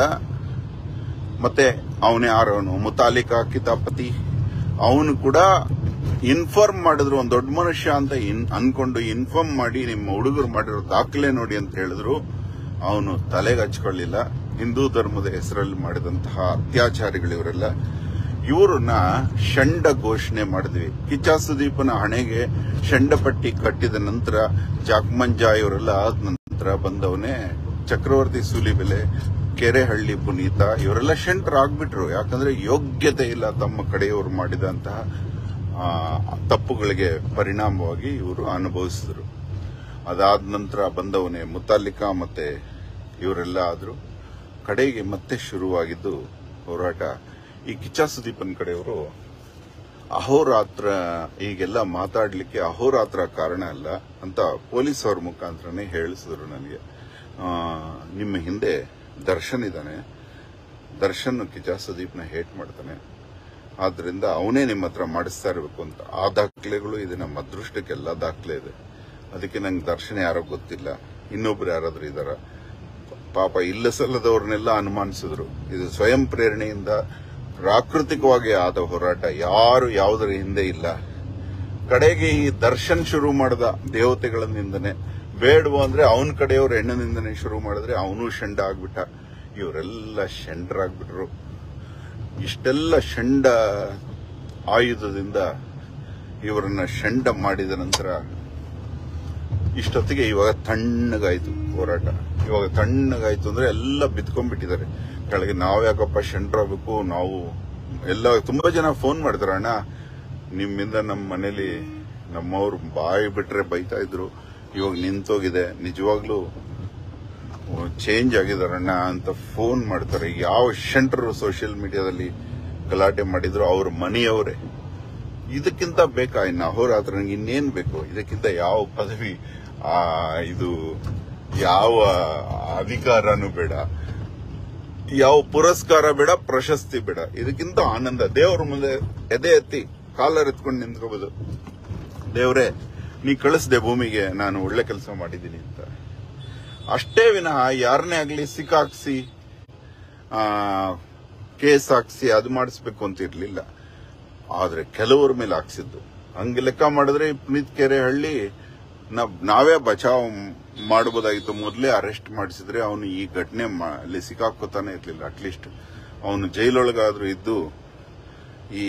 ಮತ್ತೆ ಅವನೇ ಯಾರವನು ಮುತಾಲಿಕಾ ಕಿತಾಪತಿ ಅವನು ಕೂಡ ಇನ್ಫಾರ್ಮ್ ಮಾಡಿದ್ರು ಒಂದ್ ದೊಡ್ಡ ಮನುಷ್ಯ ಅಂತ ಇನ್- ಅನ್ಕೊಂಡು ಇನ್ಫಾರ್ಮ್ ಮಾಡಿ ನಿಮ್ಮ ಹುಡುಗರು ಮಾಡಿರೋ ದಾಖಲೆ ನೋಡಿ ಅಂತ ಹೇಳಿದ್ರು ಅವನು ತಲೆಗೆ ಹಚ್ಕೊಳ್ಳಿಲ್ಲ ಹಿಂದೂ ಧರ್ಮದ ಹೆಸರಲ್ಲಿ ಮಾಡಿದಂತಹ ಅತ್ಯಾಚಾರಿಗಳು ಇವರೆಲ್ಲ ಇವರನ್ನ ಷಂಡ ಘೋಷಣೆ ಮಾಡಿದ್ವಿ ಕಿಚ್ಚ ಸುದೀಪನ ಹಣೆಗೆ ಷಂಡ ಪಟ್ಟಿ ಕಟ್ಟಿದ ನಂತರ ಜಾಕ್ಮಂಜಾ ಇವರೆಲ್ಲ ಆದ ನಂತರ ಬಂದವನೇ ಚಕ್ರವರ್ತಿ ಸೂಲಿಬೆಲೆ ಕೆರೆಹಳ್ಳಿ ಪುನೀತ ಇವರೆಲ್ಲ ಆಗ್ಬಿಟ್ರು ಯಾಕಂದ್ರೆ ಯೋಗ್ಯತೆ ಇಲ್ಲ ತಮ್ಮ ಕಡೆಯವರು ಮಾಡಿದಂತಹ ಆ, ತಪ್ಪುಗಳಿಗೆ ಪರಿಣಾಮವಾಗಿ ಇವರು ಅನುಭವಿಸಿದ್ರು ಅದಾದ ನಂತರ ಬಂದವನೇ ಮುತಾಲಿಕಾ ಮತ್ತೆ ಇವರೆಲ್ಲ ಆದ್ರು ಕಡೆಗೆ ಮತ್ತೆ ಶುರುವಾಗಿದ್ದು ಹೋರಾಟ ಈ ಕಿಚ್ಚ ಸುದೀಪನ್ ಕಡೆಯವರು ಅಹೋರಾತ್ರ ಹೀಗೆಲ್ಲ ಮಾತಾಡ್ಲಿಕ್ಕೆ ಅಹೋರಾತ್ರ ಕಾರಣ ಅಲ್ಲ ಅಂತ ಪೊಲೀಸ್ ಅವ್ರ ಮುಖಾಂತರನೇ ಹೇಳಿಸಿದ್ರು ನನಗೆ ಆ, ನಿಮ್ಮ ಹಿಂದೆ ದರ್ಶನ್ ಇದ್ದಾನೆ ದರ್ಶನ್ ಕಿಚ್ಚ ಸುದೀಪ್ನ ಹೇಟ್ ಮಾಡ್ತಾನೆ ಆದ್ರಿಂದ ಅವನೇ ನಿಮ್ಮ ಹತ್ರ ಮಾಡಿಸ್ತಾ ಇರಬೇಕು ಅಂತ ಆ ದಾಖಲೆಗಳು ಇದೆ ನಮ್ಮ ಅದೃಷ್ಟಕ್ಕೆ ಎಲ್ಲ ದಾಖಲೆ ಇದೆ ಅದಕ್ಕೆ ನಂಗೆ ದರ್ಶನ ಯಾರೋ ಗೊತ್ತಿಲ್ಲ ಇನ್ನೊಬ್ರು ಯಾರಾದ್ರೂ ಇದಾರ ಪಾಪ ಇಲ್ಲ ಸಲ್ಲದವ್ರನ್ನೆಲ್ಲ ಅನುಮಾನಿಸಿದ್ರು ಇದು ಸ್ವಯಂ ಪ್ರೇರಣೆಯಿಂದ ಪ್ರಾಕೃತಿಕವಾಗಿ ಆದ ಹೋರಾಟ ಯಾರು ಯಾವುದರ ಹಿಂದೆ ಇಲ್ಲ ಕಡೆಗೆ ಈ ದರ್ಶನ್ ಶುರು ಮಾಡಿದ ದೇವತೆಗಳಿಂದನೇ ಬೇಡವು ಅಂದ್ರೆ ಅವನ ಕಡೆಯವ್ರು ಹೆಣ್ಣಿನಿಂದನೇ ಶುರು ಮಾಡಿದ್ರೆ ಅವನು ಷಂಡ ಆಗ್ಬಿಟ್ಟ ಇವರೆಲ್ಲ ಷಂಡರಾಗ್ಬಿಟ್ರು ಇಷ್ಟೆಲ್ಲ ಷಂಡ ಆಯುಧದಿಂದ ಇವರನ್ನ ಷಂಡ ಮಾಡಿದ ನಂತರ ಇಷ್ಟೊತ್ತಿಗೆ ಇವಾಗ ತಣ್ಣಗಾಯ್ತು ಹೋರಾಟ ಇವಾಗ ತಣ್ಣಗಾಯ್ತು ಅಂದ್ರೆ ಎಲ್ಲ ಬಿತ್ಕೊಂಡ್ಬಿಟ್ಟಿದ್ದಾರೆ ಕೆಳಗೆ ನಾವ್ ಯಾಕಪ್ಪ ಶಂಟ್ರಾಗಬೇಕು ನಾವು ಎಲ್ಲ ತುಂಬಾ ಜನ ಫೋನ್ ಮಾಡ್ತಾರೆ ಅಣ್ಣ ನಿಮ್ಮಿಂದ ನಮ್ಮ ಮನೇಲಿ ನಮ್ಮವ್ರು ಬಾಯಿ ಬಿಟ್ರೆ ಬೈತಾ ಇದ್ರು ಇವಾಗ ನಿಂತೋಗಿದೆ ನಿಜವಾಗ್ಲೂ ಚೇಂಜ್ ಆಗಿದಾರಣ್ಣ ಅಂತ ಫೋನ್ ಮಾಡ್ತಾರೆ ಯಾವ ಶಂಟ್ರು ಸೋಷಿಯಲ್ ಮೀಡಿಯಾದಲ್ಲಿ ಗಲಾಟೆ ಮಾಡಿದ್ರು ಅವ್ರ ಮನೆಯವರೇ ಇದಕ್ಕಿಂತ ಬೇಕಾ ಇನ್ನು ಅಹೋರಾತ್ರ ನನಗೆ ಇನ್ನೇನ್ ಬೇಕು ಇದಕ್ಕಿಂತ ಯಾವ ಪದವಿ ಆ ಇದು ಯಾವ ಅಧಿಕಾರನೂ ಬೇಡ ಯಾವ ಪುರಸ್ಕಾರ ಬೇಡ ಪ್ರಶಸ್ತಿ ಬೇಡ ಇದಕ್ಕಿಂತ ಆನಂದ ದೇವ್ರ ಮುಂದೆ ಎದೆ ಎತ್ತಿ ಕಾಲರ್ ಎತ್ಕೊಂಡು ನಿಂತ್ಕೋಬಹುದು ದೇವ್ರೇ ನೀ ಕಳಿಸ್ದೆ ಭೂಮಿಗೆ ನಾನು ಒಳ್ಳೆ ಕೆಲಸ ಮಾಡಿದ್ದೀನಿ ಅಂತ ಅಷ್ಟೇ ವಿನಃ ಯಾರನ್ನೇ ಆಗ್ಲಿ ಸಿಕ್ಕಾಕ್ಸಿ ಆ ಕೇಸ್ ಹಾಕ್ಸಿ ಅದು ಮಾಡಿಸ್ಬೇಕು ಅಂತ ಇರ್ಲಿಲ್ಲ ಆದ್ರೆ ಕೆಲವರ ಮೇಲೆ ಹಾಕ್ಸಿದ್ದು ಹಂಗೆ ಲೆಕ್ಕ ಮಾಡಿದ್ರೆ ಈ ಪುನೀತ್ ಕೆರೆ ಹಳ್ಳಿ ನಾವ್- ನಾವೇ ಬಚಾವ್ ಮಾಡಬಹುದಾಗಿತ್ತು ಮೊದಲೇ ಅರೆಸ್ಟ್ ಮಾಡಿಸಿದ್ರೆ ಅವನು ಈ ಘಟನೆ ಮಾ- ಅಲ್ಲಿ ಸಿಕ್ಕಾಕೋತಾನೆ ಇರ್ಲಿಲ್ಲ ಅಟ್ಲೀಸ್ಟ್ ಅವನು ಜೈಲೊಳಗಾದ್ರೂ ಇದ್ದು ಈ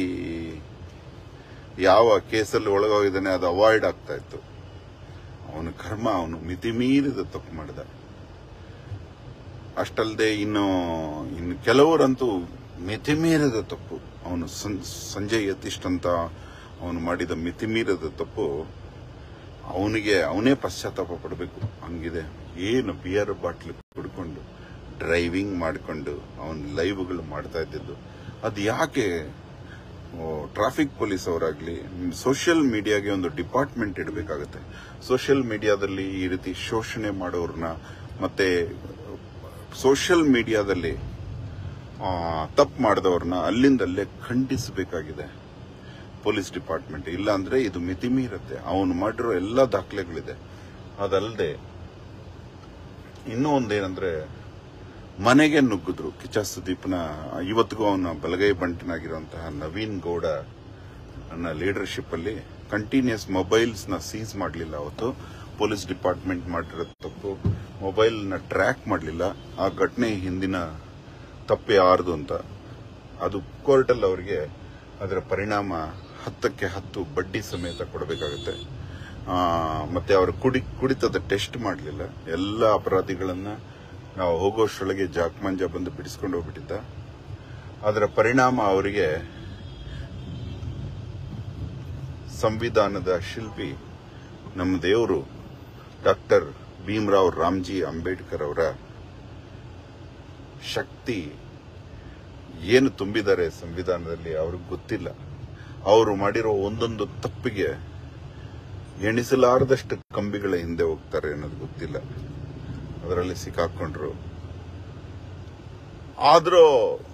ಯಾವ ಕೇಸಲ್ಲಿ ಒಳಗೋಗಿದ್ದಾನೆ ಅದು ಅವಾಯ್ಡ್ ಆಗ್ತಾ ಇತ್ತು ಅವನ ಕರ್ಮ ಅವನು ಮಿತಿ ಮೀರಿದ ತಪ್ಪು ಮಾಡಿದ ಅಷ್ಟಲ್ಲದೆ ಇನ್ನು ಇನ್ನು ಕೆಲವರಂತೂ ಮಿತಿ ಮೀರಿದ ತಪ್ಪು ಅವನು ಸಂ- ಸಂಜಯ್ ಯತೀಶ್ ಅಂತ ಅವನು ಮಾಡಿದ ಮಿತಿ ಮೀರಿದ ತಪ್ಪು ಅವನಿಗೆ ಅವನೇ ಪಶ್ಚಾತ್ತಾಪ ಪಡಬೇಕು ಹಂಗಿದೆ ಏನು ಬಿಯರ್ ಬಾಟ್ಲ್ ಕುಡ್ಕೊಂಡು ಡ್ರೈವಿಂಗ್ ಮಾಡಿಕೊಂಡು ಅವನ ಲೈವ್ಗಳು ಮಾಡ್ತಾ ಇದ್ದಿದ್ದು ಅದು ಯಾಕೆ ಟ್ರಾಫಿಕ್ ಪೊಲೀಸ್ ಅವರಾಗ್ಲಿ ಸೋಷಿಯಲ್ ಮೀಡಿಯಾಗೆ ಒಂದು ಡಿಪಾರ್ಟ್ಮೆಂಟ್ ಇಡಬೇಕಾಗತ್ತೆ ಸೋಷಿಯಲ್ ಮೀಡಿಯಾದಲ್ಲಿ ಈ ರೀತಿ ಶೋಷಣೆ ಮಾಡೋರ್ನ ಮತ್ತೆ ಸೋಷಿಯಲ್ ಮೀಡಿಯಾದಲ್ಲಿ ತಪ್ಪು ಮಾಡಿದವ್ರನ್ನ ಅಲ್ಲಿಂದಲ್ಲೇ ಖಂಡಿಸಬೇಕಾಗಿದೆ ಪೊಲೀಸ್ ಡಿಪಾರ್ಟ್ಮೆಂಟ್ ಇಲ್ಲ ಅಂದ್ರೆ ಇದು ಮಿತಿ ಮೀರುತ್ತೆ ಅವನು ಮಾಡಿರೋ ಎಲ್ಲ ದಾಖಲೆಗಳಿದೆ ಅದಲ್ಲದೆ ಇನ್ನೂ ಒಂದೇನಂದ್ರೆ ಮನೆಗೆ ನುಗ್ಗಿದ್ರು ಕಿಚ್ಚ ಸುದೀಪ್ನ ಇವತ್ತಿಗೂ ಅವನ ಬಲಗೈ ಬಂಟನಾಗಿರುವಂತಹ ನವೀನ್ ಗೌಡ ನನ್ನ ಲೀಡರ್ಶಿಪ್ ಅಲ್ಲಿ ಕಂಟಿನ್ಯೂಸ್ ಮೊಬೈಲ್ಸ್ ನ ಸೀಸ್ ಮಾಡಲಿಲ್ಲ ಅವತ್ತು ಪೊಲೀಸ್ ಡಿಪಾರ್ಟ್ಮೆಂಟ್ ಮಾಡಿರೋ ತಪ್ಪು ಮೊಬೈಲ್ ನ ಟ್ರ್ಯಾಕ್ ಮಾಡಲಿಲ್ಲ ಆ ಘಟನೆ ಹಿಂದಿನ ತಪ್ಪೆ ಯಾರ್ದು ಅಂತ ಅದು ಕೋರ್ಟಲ್ಲಿ ಅವರಿಗೆ ಅದರ ಪರಿಣಾಮ ಹತ್ತಕ್ಕೆ ಹತ್ತು ಬಡ್ಡಿ ಸಮೇತ ಕೊಡಬೇಕಾಗುತ್ತೆ ಆ, ಮತ್ತೆ ಅವರ ಕುಡಿ ಕುಡಿತದ ಟೆಸ್ಟ್ ಮಾಡಲಿಲ್ಲ ಎಲ್ಲ ಅಪರಾಧಿಗಳನ್ನ ನಾವು ಹೋಗೋಷ್ಟರೊಳಗೆ ಜಾಕ್ಮಂಜ ಬಂದು ಬಿಡಿಸ್ಕೊಂಡು ಹೋಗ್ಬಿಟ್ಟಿದ್ದ ಅದರ ಪರಿಣಾಮ ಅವರಿಗೆ ಸಂವಿಧಾನದ ಶಿಲ್ಪಿ ನಮ್ಮ ದೇವರು ಡಾಕ್ಟರ್ ಭೀಮರಾವ್ ರಾಮ್ಜಿ ಅಂಬೇಡ್ಕರ್ ಅವರ ಶಕ್ತಿ ಏನು ತುಂಬಿದ್ದಾರೆ ಸಂವಿಧಾನದಲ್ಲಿ ಅವ್ರಿಗೆ ಗೊತ್ತಿಲ್ಲ ಅವರು ಮಾಡಿರೋ ಒಂದೊಂದು ತಪ್ಪಿಗೆ ಎಣಿಸಲಾರದಷ್ಟು ಕಂಬಿಗಳ ಹಿಂದೆ ಹೋಗ್ತಾರೆ ಅನ್ನೋದು ಗೊತ್ತಿಲ್ಲ ಅದರಲ್ಲಿ ಸಿಕ್ಕಾಕೊಂಡ್ರು ಆದ್ರೂ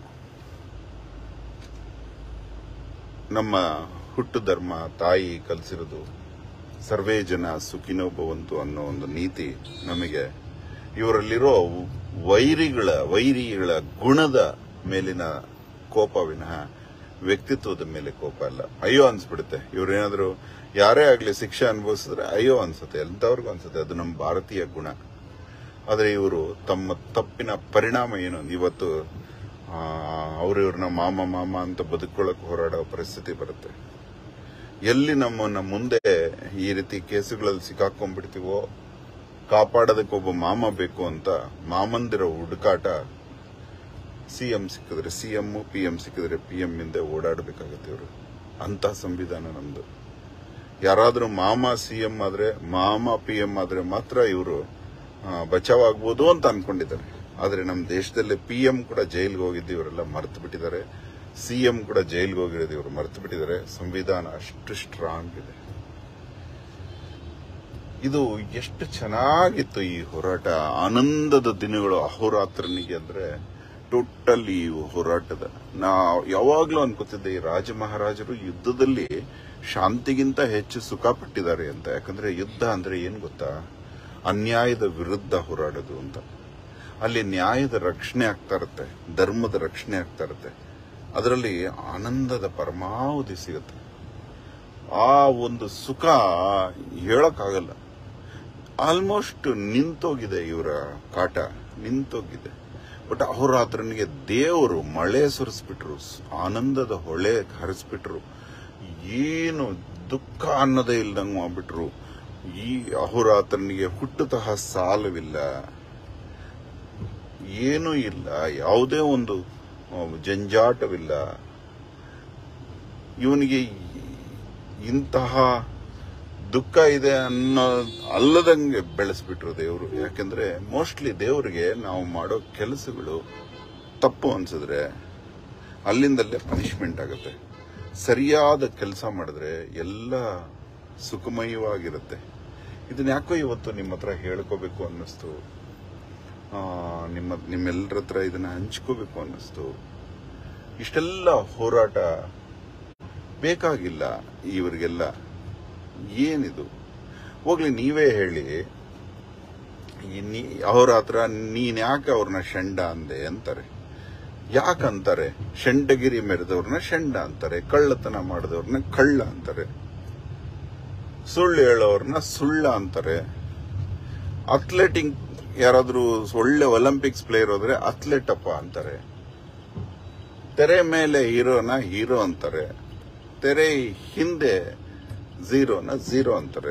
ನಮ್ಮ ಹುಟ್ಟು ಧರ್ಮ ತಾಯಿ ಕಲಿಸಿರೋದು ಸರ್ವೇ ಜನ ಸುಖಿನೋ ಭವಂತು ಅನ್ನೋ ಒಂದು ನೀತಿ ನಮಗೆ ಇವರಲ್ಲಿರೋ ವೈರಿಗಳ ವೈರಿಗಳ ಗುಣದ ಮೇಲಿನ ಕೋಪ ವಿನಃ ವ್ಯಕ್ತಿತ್ವದ ಮೇಲೆ ಕೋಪ ಅಲ್ಲ ಅಯ್ಯೋ ಅನ್ಸ್ಬಿಡುತ್ತೆ ಇವ್ರೇನಾದ್ರೂ ಯಾರೇ ಆಗ್ಲಿ ಶಿಕ್ಷೆ ಅನುಭವಿಸಿದ್ರೆ ಅಯ್ಯೋ ಅನ್ಸುತ್ತೆ ಎಂತವ್ರಿಗೂ ಅನ್ಸುತ್ತೆ ಅದು ನಮ್ಮ ಭಾರತೀಯ ಗುಣ ಆದ್ರೆ ಇವರು ತಮ್ಮ ತಪ್ಪಿನ ಪರಿಣಾಮ ಏನು ಇವತ್ತು ಅವರು ಇವ್ರನ್ನ ಮಾಮ ಮಾಮ ಅಂತ ಬದುಕೊಳ್ಳಕ್ ಹೋರಾಡೋ ಪರಿಸ್ಥಿತಿ ಬರುತ್ತೆ ಎಲ್ಲಿ ನಮ್ಮನ್ನ ಮುಂದೆ ಈ ರೀತಿ ಕೇಸುಗಳಲ್ಲಿ ಸಿಕ್ಕಾಕೊಂಡ್ಬಿಡ್ತೀವೋ ಕಾಪಾಡೋದಕ್ಕೆ ಒಬ್ಬ ಮಾಮ ಬೇಕು ಅಂತ ಮಾಮಂದಿರ ಹುಡುಕಾಟ ಸಿಎಂ ಸಿಕ್ಕಿದ್ರೆ ಸಿಎಂ ಪಿ ಎಂ ಸಿಕ್ಕಿದ್ರೆ ಪಿ ಎಂ ಹಿಂದೆ ಓಡಾಡಬೇಕಾಗತ್ತೆ ಇವರು ಅಂತ ಸಂವಿಧಾನ ನಮ್ದು ಯಾರಾದ್ರೂ ಮಾಮ ಸಿಎಂ ಆದ್ರೆ ಮಾಮ ಪಿ ಎಂ ಆದ್ರೆ ಮಾತ್ರ ಇವರು ಬಚಾವ್ ಆಗ್ಬೋದು ಅಂತ ಅನ್ಕೊಂಡಿದ್ದಾರೆ ಆದ್ರೆ ನಮ್ಮ ದೇಶದಲ್ಲಿ ಪಿ ಎಂ ಕೂಡ ಜೈಲ್ಗೆ ಹೋಗಿದ್ದು ಇವರೆಲ್ಲ ಮರ್ತು ಬಿಟ್ಟಿದ್ದಾರೆ ಸಿಎಂ ಕೂಡ ಜೈಲ್ಗೆ ಹೋಗಿರೋದು ಇವರು ಮರ್ತು ಬಿಟ್ಟಿದ್ದಾರೆ ಸಂವಿಧಾನ ಅಷ್ಟು ಸ್ಟ್ರಾಂಗ್ ಇದೆ ಇದು ಎಷ್ಟು ಚೆನ್ನಾಗಿತ್ತು ಈ ಹೋರಾಟ ಆನಂದದ ದಿನಗಳು ಅಹೋರಾತ್ರನಿಗೆ ಅಂದ್ರೆ ಟೋಟಲ್ ಈ ಹೋರಾಟದ ನಾ ಯಾವಾಗ್ಲೂ ಅನ್ಕೋತಿದ್ದೆ ಈ ರಾಜ ಮಹಾರಾಜರು ಯುದ್ಧದಲ್ಲಿ ಶಾಂತಿಗಿಂತ ಹೆಚ್ಚು ಸುಖ ಪಟ್ಟಿದ್ದಾರೆ ಅಂತ ಯಾಕಂದ್ರೆ ಯುದ್ಧ ಅಂದ್ರೆ ಏನ್ ಗೊತ್ತಾ ಅನ್ಯಾಯದ ವಿರುದ್ಧ ಹೋರಾಡೋದು ಅಂತ ಅಲ್ಲಿ ನ್ಯಾಯದ ರಕ್ಷಣೆ ಆಗ್ತಾ ಇರುತ್ತೆ ಧರ್ಮದ ರಕ್ಷಣೆ ಆಗ್ತಾ ಇರುತ್ತೆ ಅದರಲ್ಲಿ ಆನಂದದ ಪರಮಾವಧಿ ಸಿಗುತ್ತೆ ಆ ಒಂದು ಸುಖ ಹೇಳಕ್ಕಾಗಲ್ಲ ಆಲ್ಮೋಸ್ಟ್ ನಿಂತೋಗಿದೆ ಇವರ ಕಾಟ ನಿಂತೋಗಿದೆ ಬಟ್ ಅಹೋರಾತ್ರನಿಗೆ ದೇವರು ಮಳೆ ಸುರಿಸ್ಬಿಟ್ರು ಸ್- ಆನಂದದ ಹೊಳೆ ಹರಿಸ್ಬಿಟ್ರು ಏನು ದುಃಖ ಅನ್ನೋದೇ ಇಲ್ದಂಗ್ ಮಾಡ್ಬಿಟ್ರು ಈ ಅಹೋರಾತ್ರನಿಗೆ ಹುಟ್ಟುತಹ ಸಾಲವಿಲ್ಲ ಏನೂ ಇಲ್ಲ ಯಾವುದೇ ಒಂದು ಆ, ಜಂಜಾಟವಿಲ್ಲ ಇವನಿಗೆ ಇಂತಹ ದುಃಖ ಇದೆ ಅನ್ನೋ ಅಲ್ಲದಂಗೆ ಬೆಳೆಸ್ಬಿಟ್ರು ದೇವರು ಯಾಕೆಂದ್ರೆ ಮೋಸ್ಟ್ಲಿ ದೇವರಿಗೆ ನಾವು ಮಾಡೋ ಕೆಲಸಗಳು ತಪ್ಪು ಅನ್ಸಿದ್ರೆ ಅಲ್ಲಿಂದಲ್ಲೇ ಪನಿಷ್ಮೆಂಟ್ ಆಗುತ್ತೆ ಸರಿಯಾದ ಕೆಲಸ ಮಾಡಿದ್ರೆ ಎಲ್ಲ ಸುಖಮಯವಾಗಿರುತ್ತೆ ಇದನ್ನ ಯಾಕೋ ಇವತ್ತು ನಿಮ್ಮ ಹತ್ರ ಹೇಳ್ಕೋಬೇಕು ಅನ್ನಿಸ್ತು ಆ, ನಿಮ್ಮ ನಿಮ್ಮೆಲ್ಲರ ಹತ್ರ ಇದನ್ನ ಹಂಚ್ಕೋಬೇಕು ಅನ್ನಿಸ್ತು ಇಷ್ಟೆಲ್ಲ ಹೋರಾಟ ಬೇಕಾಗಿಲ್ಲ ಇವರಿಗೆಲ್ಲ ಏನಿದು ಹೋಗ್ಲಿ ನೀವೇ ಹೇಳಿ ಈ ನೀ ಅವ್ರ ಹತ್ರ ನೀನ್ ಯಾಕೆ ಅವ್ರನ್ನ ಷಂಡ ಅಂದೆ ಅಂತಾರೆ ಯಾಕಂತಾರೆ ಷಂಡಗಿರಿ ಮೆರೆದವ್ರನ್ನ ಷಂಡ ಅಂತಾರೆ ಕಳ್ಳತನ ಮಾಡಿದವ್ರನ್ನ ಕಳ್ಳ ಅಂತಾರೆ ಸುಳ್ಳು ಹೇಳೋರ್ನ ಸುಳ್ಳ ಅಂತಾರೆ ಅಥ್ಲೆಟಿಕ್ ಯಾರಾದ್ರೂ ಒಳ್ಳೆ ಒಲಿಂಪಿಕ್ಸ್ ಪ್ಲೇಯರ್ ಹೋದ್ರೆ ಅಥ್ಲೆಟ್ ಅಪ್ಪ ಅಂತಾರೆ ತೆರೆ ಮೇಲೆ ಹೀರೋನ ಹೀರೋ ಅಂತಾರೆ ತೆರೆ ಹಿಂದೆ ಝೀರೋನ ಝೀರೋ ಅಂತಾರೆ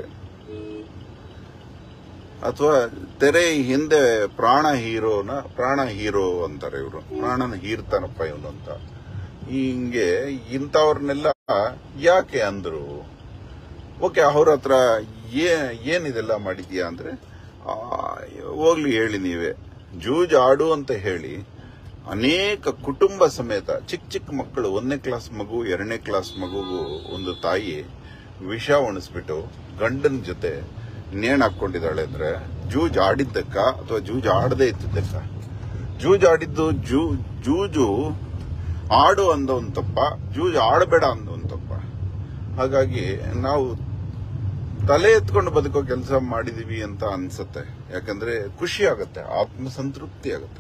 ಅಥವಾ ತೆರೆ ಹಿಂದೆ ಪ್ರಾಣ ಹೀರೋನ ಪ್ರಾಣ ಹೀರೋ ಅಂತಾರೆ ಇವರು ಪ್ರಾಣನ ಹೀರ್ತಾನಪ್ಪ ಇವನು ಅಂತ ಹಿಂಗೆ ಇಂಥವ್ರನ್ನೆಲ್ಲ ಯಾಕೆ ಅಂದ್ರು ಓಕೆ ಅವ್ರ ಹತ್ರ ಏ- ಏನಿದೆಲ್ಲ ಮಾಡಿದ್ಯಾ ಅಂದ್ರೆ ಆ, ಹೋಗ್ಲಿ ಹೇಳಿ ನೀವೇ ಜೂಜ್ ಆಡು ಅಂತ ಹೇಳಿ ಅನೇಕ ಕುಟುಂಬ ಸಮೇತ ಚಿಕ್ಕ ಚಿಕ್ಕ ಮಕ್ಕಳು ಒಂದನೇ ಕ್ಲಾಸ್ ಮಗು ಎರಡನೇ ಕ್ಲಾಸ್ ಮಗುಗೂ ಒಂದು ತಾಯಿ ವಿಷ ಉಣಿಸ್ಬಿಟ್ಟು ಗಂಡನ ಜೊತೆ ನೇಣ್ ಹಾಕೊಂಡಿದ್ದಾಳೆ ಅಂದ್ರೆ ಜೂಜ್ ಆಡಿದ್ದಕ್ಕ ಅಥವಾ ಜೂಜ್ ಆಡದೇ ಇದ್ದಿದ್ದಕ್ಕ ಜೂಜ್ ಆಡಿದ್ದು ಜೂ ಜೂಜು ಆಡು ಅಂದ ಒಂದು ತಪ್ಪ ಜೂಜ್ ಆಡಬೇಡ ಅಂದ ಒಂದು ತಪ್ಪ ಹಾಗಾಗಿ ನಾವು ತಲೆ ಎತ್ಕೊಂಡು ಬದುಕೋ ಕೆಲಸ ಮಾಡಿದೀವಿ ಅಂತ ಅನ್ಸುತ್ತೆ ಯಾಕಂದ್ರೆ ಖುಷಿ ಆಗುತ್ತೆ ಆತ್ಮಸಂತೃಪ್ತಿ ಆಗುತ್ತೆ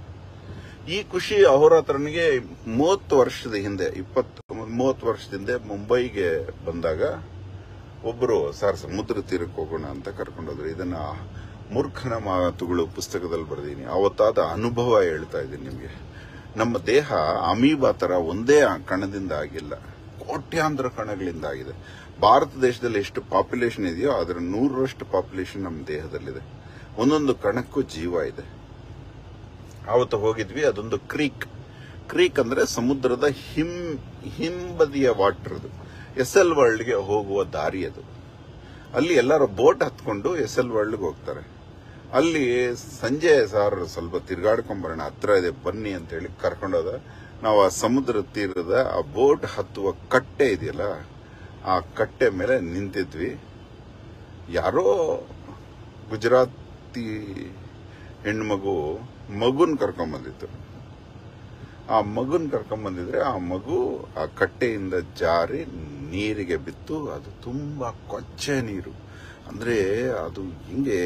ಈ ಖುಷಿ ಅಹೋರಾತ್ರನಿಗೆ ಮೂವತ್ತು ವರ್ಷದ ಹಿಂದೆ ಇಪ್ಪತ್ತು ಮೂವತ್ತು ವರ್ಷದ ಹಿಂದೆ ಮುಂಬೈಗೆ ಬಂದಾಗ ಒಬ್ಬರು ಸರ್ ಸಮುದ್ರ ತೀರಕ್ಕೆ ಹೋಗೋಣ ಅಂತ ಕರ್ಕೊಂಡೋದ್ರು ಇದನ್ನ ಮೂರ್ಖನ ಮಾತುಗಳು ಪುಸ್ತಕದಲ್ಲಿ ಬರೆದೀನಿ ಅವತ್ತಾದ ಅನುಭವ ಹೇಳ್ತಾ ಇದ್ದೀನಿ ನಿಮಗೆ ನಮ್ಮ ದೇಹ ಅಮೀಬಾ ತರ ಒಂದೇ ಕಣದಿಂದ ಆಗಿಲ್ಲ ಕೋಟ್ಯಾಂತರ ಕಣಗಳಿಂದ ಆಗಿದೆ ಭಾರತ ದೇಶದಲ್ಲಿ ಎಷ್ಟು ಪಾಪ್ಯುಲೇಷನ್ ಇದೆಯೋ ಅದರ ನೂರರಷ್ಟು ಪಾಪ್ಯುಲೇಷನ್ ನಮ್ಮ ದೇಹದಲ್ಲಿದೆ ಒಂದೊಂದು ಕಣಕ್ಕೂ ಜೀವ ಇದೆ ಆವತ್ತು ಹೋಗಿದ್ವಿ ಅದೊಂದು ಕ್ರೀಕ್ ಕ್ರೀಕ್ ಅಂದ್ರೆ ಸಮುದ್ರದ ಹಿಂ ಹಿಂಬದಿಯ ವಾಟರ್ ಅದು ಎಸ್ ಎಲ್ ವರ್ಲ್ಡ್ಗೆ ಹೋಗುವ ದಾರಿ ಅದು ಅಲ್ಲಿ ಎಲ್ಲರೂ ಬೋಟ್ ಹತ್ಕೊಂಡು ಎಸ್ ಎಲ್ ವರ್ಲ್ಡ್ಗೆ ಹೋಗ್ತಾರೆ ಅಲ್ಲಿ ಸಂಜೆ ಸಾರ್ ಸ್ವಲ್ಪ ತಿರ್ಗಾಡ್ಕೊಂಬರೋಣ ಹತ್ರ ಇದೆ ಬನ್ನಿ ಅಂತ ಹೇಳಿ ಕರ್ಕೊಂಡೋದ ನಾವು ಆ ಸಮುದ್ರ ತೀರದ ಆ ಬೋಟ್ ಹತ್ತುವ ಕಟ್ಟೆ ಇದೆಯಲ್ಲ ಆ ಕಟ್ಟೆ ಮೇಲೆ ನಿಂತಿದ್ವಿ ಯಾರೋ ಗುಜರಾತಿ ಹೆಣ್ಮಗು ಮಗುನ್ ಕರ್ಕೊಂಬಂದಿತ್ತು ಆ ಮಗುನ್ ಕರ್ಕೊಂಬಂದಿದ್ರೆ ಆ ಮಗು ಆ ಕಟ್ಟೆಯಿಂದ ಜಾರಿ ನೀರಿಗೆ ಬಿತ್ತು ಅದು ತುಂಬಾ ಕೊಚ್ಚೆ ನೀರು ಅಂದ್ರೆ ಅದು ಹಿಂಗೆ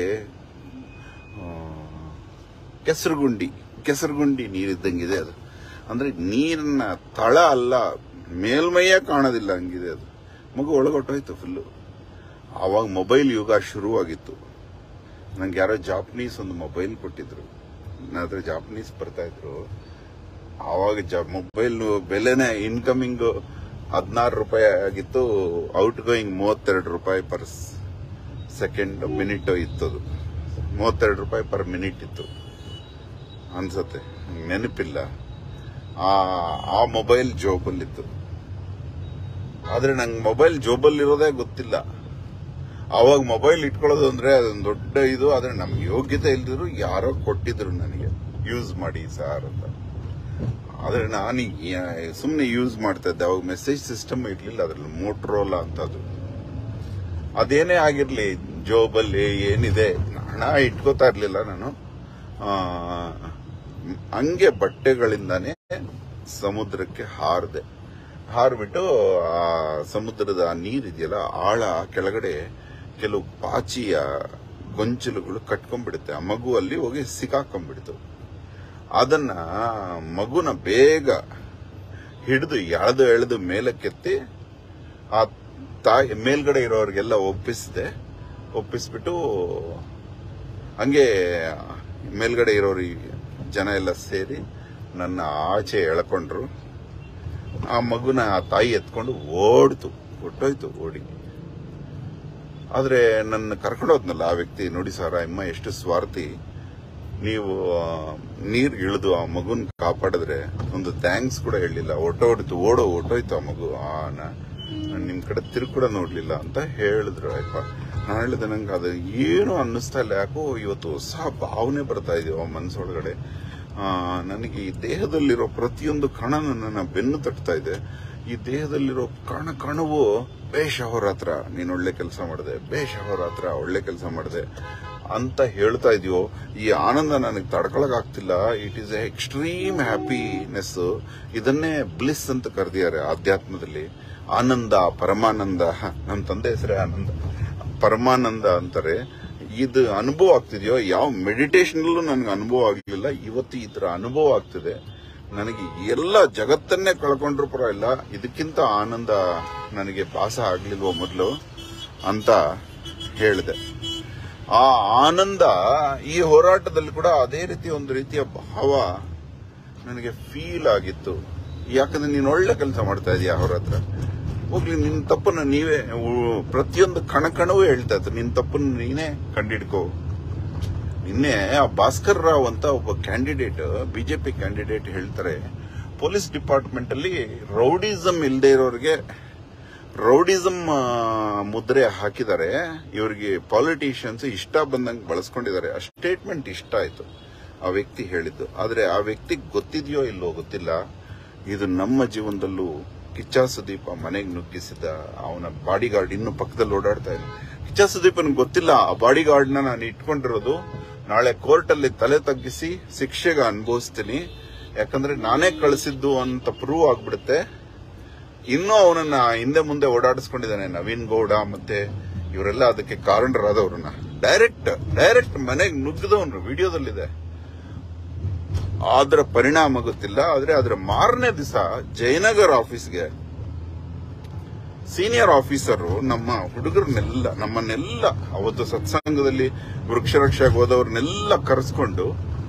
ಆ, ಕೆಸರುಗುಂಡಿ ಕೆಸರುಗುಂಡಿ ನೀರಿದ್ದಂಗಿದೆ ಅದು ಅಂದ್ರೆ ನೀರಿನ ತಳ ಅಲ್ಲ ಮೇಲ್ಮೈಯೇ ಕಾಣೋದಿಲ್ಲ ಹಂಗಿದೆ ಅದು ಮಗು ಒಳಗೊಟ್ಟೋಯ್ತು ಫುಲ್ಲು ಆವಾಗ ಮೊಬೈಲ್ ಯುಗ ಶುರುವಾಗಿತ್ತು ನಂಗೆ ಯಾರೋ ಜಾಪನೀಸ್ ಒಂದು ಮೊಬೈಲ್ ಕೊಟ್ಟಿದ್ರು ನನ್ನ ಹತ್ರ ಜಾಪನೀಸ್ ಬರ್ತಾ ಇದ್ರು ಆವಾಗ ಜ ಮೊಬೈಲ್ ಬೆಲೆನೇ ಇನ್ಕಮಿಂಗ್ ಹದಿನಾರು ರೂಪಾಯಿ ಆಗಿತ್ತು ಔಟ್ ಗೋಯಿಂಗ್ ಮೂವತ್ತೆರಡು ರೂಪಾಯಿ ಪರ್ ಸೆಕೆಂಡ್ ಮಿನಿಟ್ ಇತ್ತದು ಮೂವತ್ತೆರಡು ರೂಪಾಯಿ ಪರ್ ಮಿನಿಟ್ ಇತ್ತು ಅನ್ಸತ್ತೆ ನೆನಪಿಲ್ಲ ಆ ಆ ಮೊಬೈಲ್ ಜೋಬಲ್ಲಿತ್ತು ಆದ್ರೆ ನಂಗೆ ಮೊಬೈಲ್ ಜೋಬಲ್ಲಿರೋದೇ ಗೊತ್ತಿಲ್ಲ ಅವಾಗ ಮೊಬೈಲ್ ಇಟ್ಕೊಳ್ಳೋದು ಅಂದ್ರೆ ಅದೊಂದು ದೊಡ್ಡ ಇದು ಆದ್ರೆ ನಮ್ಗೆ ಯೋಗ್ಯತೆ ಇಲ್ದಿದ್ರು ಯಾರೋ ಕೊಟ್ಟಿದ್ರು ನನಗೆ ಯೂಸ್ ಮಾಡಿ ಸಾರ್ ಅಂತ ಆದ್ರೆ ನಾನು ಸುಮ್ಮನೆ ಯೂಸ್ ಮಾಡ್ತಾ ಇದ್ದೆ ಅವಾಗ ಮೆಸೇಜ್ ಸಿಸ್ಟಮ್ ಇರ್ಲಿಲ್ಲ ಅದ್ರಲ್ಲಿ ಮೋಟ್ರೋಲಾ ಅಂತದ್ದು ಅದೇನೇ ಆಗಿರ್ಲಿ ಜೋಬಲ್ಲಿ ಏನಿದೆ ಹಣ ಇಟ್ಕೋತಾ ಇರ್ಲಿಲ್ಲ ನಾನು ಆ, ಹಂಗೆ ಬಟ್ಟೆಗಳಿಂದಾನೇ ಸಮುದ್ರಕ್ಕೆ ಹಾರದೆ ಹಾರ್ಬಿಟ್ಟು ಆ ಸಮುದ್ರದ ಆ ನೀರಿದೆಯಲ್ಲ ಆಳ ಕೆಳಗಡೆ ಕೆಲವು ಪಾಚಿಯ ಗೊಂಚಲುಗಳು ಕಟ್ಕೊಂಡ್ಬಿಡುತ್ತೆ ಆ ಮಗು ಅಲ್ಲಿ ಹೋಗಿ ಸಿಕ್ಕಾಕೊಂಡ್ಬಿಡ್ತು ಅದನ್ನ ಮಗುನ ಬೇಗ ಹಿಡಿದು ಎಳೆದು ಎಳೆದು ಮೇಲಕ್ಕೆತ್ತಿ ಆ ತಾಯಿ ಮೇಲ್ಗಡೆ ಇರೋರಿಗೆಲ್ಲ ಒಪ್ಪಿಸಿದೆ ಒಪ್ಪಿಸ್ಬಿಟ್ಟು ಹಂಗೆ ಮೇಲ್ಗಡೆ ಇರೋರು ಜನ ಎಲ್ಲ ಸೇರಿ ನನ್ನ ಆಚೆ ಎಳ್ಕೊಂಡ್ರು ಆ ಮಗುನ ಆ ತಾಯಿ ಎತ್ಕೊಂಡು ಓಡ್ತು ಹೊಟ್ಟೋಯ್ತು ಓಡಿ ಆದ್ರೆ ನನ್ನ ಕರ್ಕೊಂಡೋದ್ನಲ್ಲ ಆ ವ್ಯಕ್ತಿ ನೋಡಿ ಸರ್ ಆ ಅಮ್ಮ ಎಷ್ಟು ಸ್ವಾರ್ಥಿ ನೀವು ಆ, ನೀರ್ ಇಳಿದು ಆ ಮಗುನ್ ಕಾಪಾಡಿದ್ರೆ ಒಂದು ಥ್ಯಾಂಕ್ಸ್ ಕೂಡ ಹೇಳಿಲ್ಲ ಹೊಟ್ಟೋಡಿತು ಓಡೋ ಹೊಟ್ಟೋಯ್ತು ಆ ಮಗು ಆ ನ- ನಾನ್ ನಿಮ್ ಕಡೆ ತಿರುಗಿ ಕೂಡ ನೋಡ್ಲಿಲ್ಲ ಅಂತ ಹೇಳಿದ್ರು ಅಯ್ಯಪ್ಪ ನಾನು ಹೇಳಿದೆ ನಂಗೆ ಅದು ಏನು ಅನ್ನಿಸ್ತಾ ಇಲ್ಲ ಯಾಕೋ ಇವತ್ತು ಹೊಸ ಭಾವನೆ ಬರ್ತಾ ಇದೆಯೋ ಮನಸ್ಸೊಳಗಡೆ ಆ, ನನಗೆ ಈ ದೇಹದಲ್ಲಿರೋ ಪ್ರತಿಯೊಂದು ಕಣ ನನ್ನ ಬೆನ್ನು ತಟ್ತಾ ಇದೆ ಈ ದೇಹದಲ್ಲಿರೋ ಕಣ ಕಣವು ಬೇಷ್ ಅಹೋರಾತ್ರ ನೀನ್ ಒಳ್ಳೆ ಕೆಲಸ ಮಾಡಿದೆ ಬೇಷ್ ಅಹೋರಾತ್ರ ಒಳ್ಳೆ ಕೆಲಸ ಮಾಡಿದೆ ಅಂತ ಹೇಳ್ತಾ ಇದೆಯೋ ಈ ಆನಂದ ನನಗೆ ತಡ್ಕೊಳಕ್ ಆಗ್ತಿಲ್ಲ it is a extreme happiness ಇದನ್ನೇ ಬ್ಲಿಸ್ ಅಂತ ಕರೆದಿದ್ದಾರೆ ಆಧ್ಯಾತ್ಮದಲ್ಲಿ ಆನಂದ ಪರಮಾನಂದ ನಮ್ಮ ತಂದೆ ಹೆಸರೇ ಆನಂದ ಪರಮಾನಂದ ಅಂತಾರೆ ಇದು ಅನುಭವ ಆಗ್ತಿದೆಯೋ ಯಾವ ಮೆಡಿಟೇಷನ್ ನನಗೆ ಅನುಭವ ಆಗಲಿಲ್ಲ ಇವತ್ತು ಈ ತರ ಅನುಭವ ಆಗ್ತಿದೆ ನನಗೆ ಎಲ್ಲ ಜಗತ್ತನ್ನೇ ಕಳ್ಕೊಂಡ್ರು ಪರವಾಗಿಲ್ಲ ಇದಕ್ಕಿಂತ ಆನಂದ ನನಗೆ ಭಾಸ ಆಗ್ಲಿಲ್ವೋ ಮೊದಲು ಅಂತ ಹೇಳಿದೆ ಆ ಆನಂದ ಈ ಹೋರಾಟದಲ್ಲಿ ಕೂಡ ಅದೇ ರೀತಿ ಒಂದು ರೀತಿಯ ಭಾವ ನನಗೆ ಫೀಲ್ ಆಗಿತ್ತು ಯಾಕಂದ್ರೆ ನೀನು ಒಳ್ಳೆ ಕೆಲಸ ಮಾಡ್ತಾ ಇದೀಯ ಅವ್ರ ಹತ್ರ ಹೋಗ್ಲಿ ನಿನ್ ತಪ್ಪನ್ನ ನೀವೇ ಉ- ಪ್ರತಿಯೊಂದು ಕಣ ಕಣವೂ ಹೇಳ್ತಾ ಇತ್ತು ನಿನ್ ತಪ್ಪನ್ನ ನೀನೇ ಕಂಡಿಡ್ಕೋ ನಿನ್ನೆ ಆ ಭಾಸ್ಕರ್ ರಾವ್ ಅಂತ ಒಬ್ಬ ಕ್ಯಾಂಡಿಡೇಟ್ ಬಿಜೆಪಿ ಕ್ಯಾಂಡಿಡೇಟ್ ಹೇಳ್ತಾರೆ ಪೊಲೀಸ್ ಡಿಪಾರ್ಟ್ಮೆಂಟ್ ಅಲ್ಲಿ ರೌಡಿಸಂ ಇಲ್ಲದೆ ಇರೋರಿಗೆ ರೌಡಿಸಂ ಮುದ್ರೆ ಹಾಕಿದ್ದಾರೆ ಇವರಿಗೆ ಪಾಲಿಟಿಷಿಯನ್ಸ್ ಇಷ್ಟ ಬಂದಂಗೆ ಬಳಸ್ಕೊಂಡಿದ್ದಾರೆ ಆ ಸ್ಟೇಟ್ಮೆಂಟ್ ಇಷ್ಟ ಆಯ್ತು ಆ ವ್ಯಕ್ತಿ ಹೇಳಿದ್ದು ಆದ್ರೆ ಆ ವ್ಯಕ್ತಿಗೆ ಗೊತ್ತಿದೆಯೋ ಇಲ್ಲೋ ಗೊತ್ತಿಲ್ಲ ಇದು ನಮ್ಮ ಜೀವನದಲ್ಲೂ ಕಿಚ್ಚ ಸುದೀಪ ಮನೆಗೆ ನುಗ್ಗಿಸಿದ ಅವನ ಬಾಡಿ ಗಾರ್ಡ್ ಇನ್ನು ಪಕ್ಕದಲ್ಲಿ ಓಡಾಡ್ತಾ ಇದೆ ಕಿಚ್ಚ ಸುದೀಪನ್ಗೆ ಗೊತ್ತಿಲ್ಲ ಆ ಬಾಡಿ ಗಾರ್ಡ್ನ ನಾನು ಇಟ್ಕೊಂಡಿರೋದು ನಾಳೆ ಕೋರ್ಟ್ ಅಲ್ಲಿ ತಲೆ ತಗ್ಗಿಸಿ ಶಿಕ್ಷೆಗೆ ಅನುಭವಿಸ್ತೀನಿ ಯಾಕಂದ್ರೆ ನಾನೇ ಕಳಿಸಿದ್ದು ಅಂತ ಪ್ರೂವ್ ಆಗ್ಬಿಡುತ್ತೆ ಇನ್ನೂ ಅವನನ್ನ ಹಿಂದೆ ಮುಂದೆ ಓಡಾಡಿಸ್ಕೊಂಡಿದ್ದಾನೆ ನವೀನ್ ಗೌಡ ಮತ್ತೆ ಇವರೆಲ್ಲ ಅದಕ್ಕೆ ಕಾರಣರಾದವ್ರನ್ನ ಡೈರೆಕ್ಟ್ ಡೈರೆಕ್ಟ್ ಮನೆಗೆ ನುಗ್ಗದವನು ವಿಡಿಯೋದಲ್ಲಿದೆ ಅದರ ಪರಿಣಾಮ ಗೊತ್ತಿಲ್ಲ ಆದ್ರೆ ಅದರ ಮಾರನೇ ದಿವಸ ಜಯನಗರ್ ಆಫೀಸ್ಗೆ ಸೀನಿಯರ್ ಆಫೀಸರು ನಮ್ಮ ಹುಡುಗರನ್ನೆಲ್ಲ ನಮ್ಮನ್ನೆಲ್ಲ ಅವತ್ತು ಸತ್ಸಂಗದಲ್ಲಿ ವೃಕ್ಷರಕ್ಷೆಗೆ ಹೋದವ್ರನ್ನೆಲ್ಲ ಕರೆಸ್ಕೊಂಡು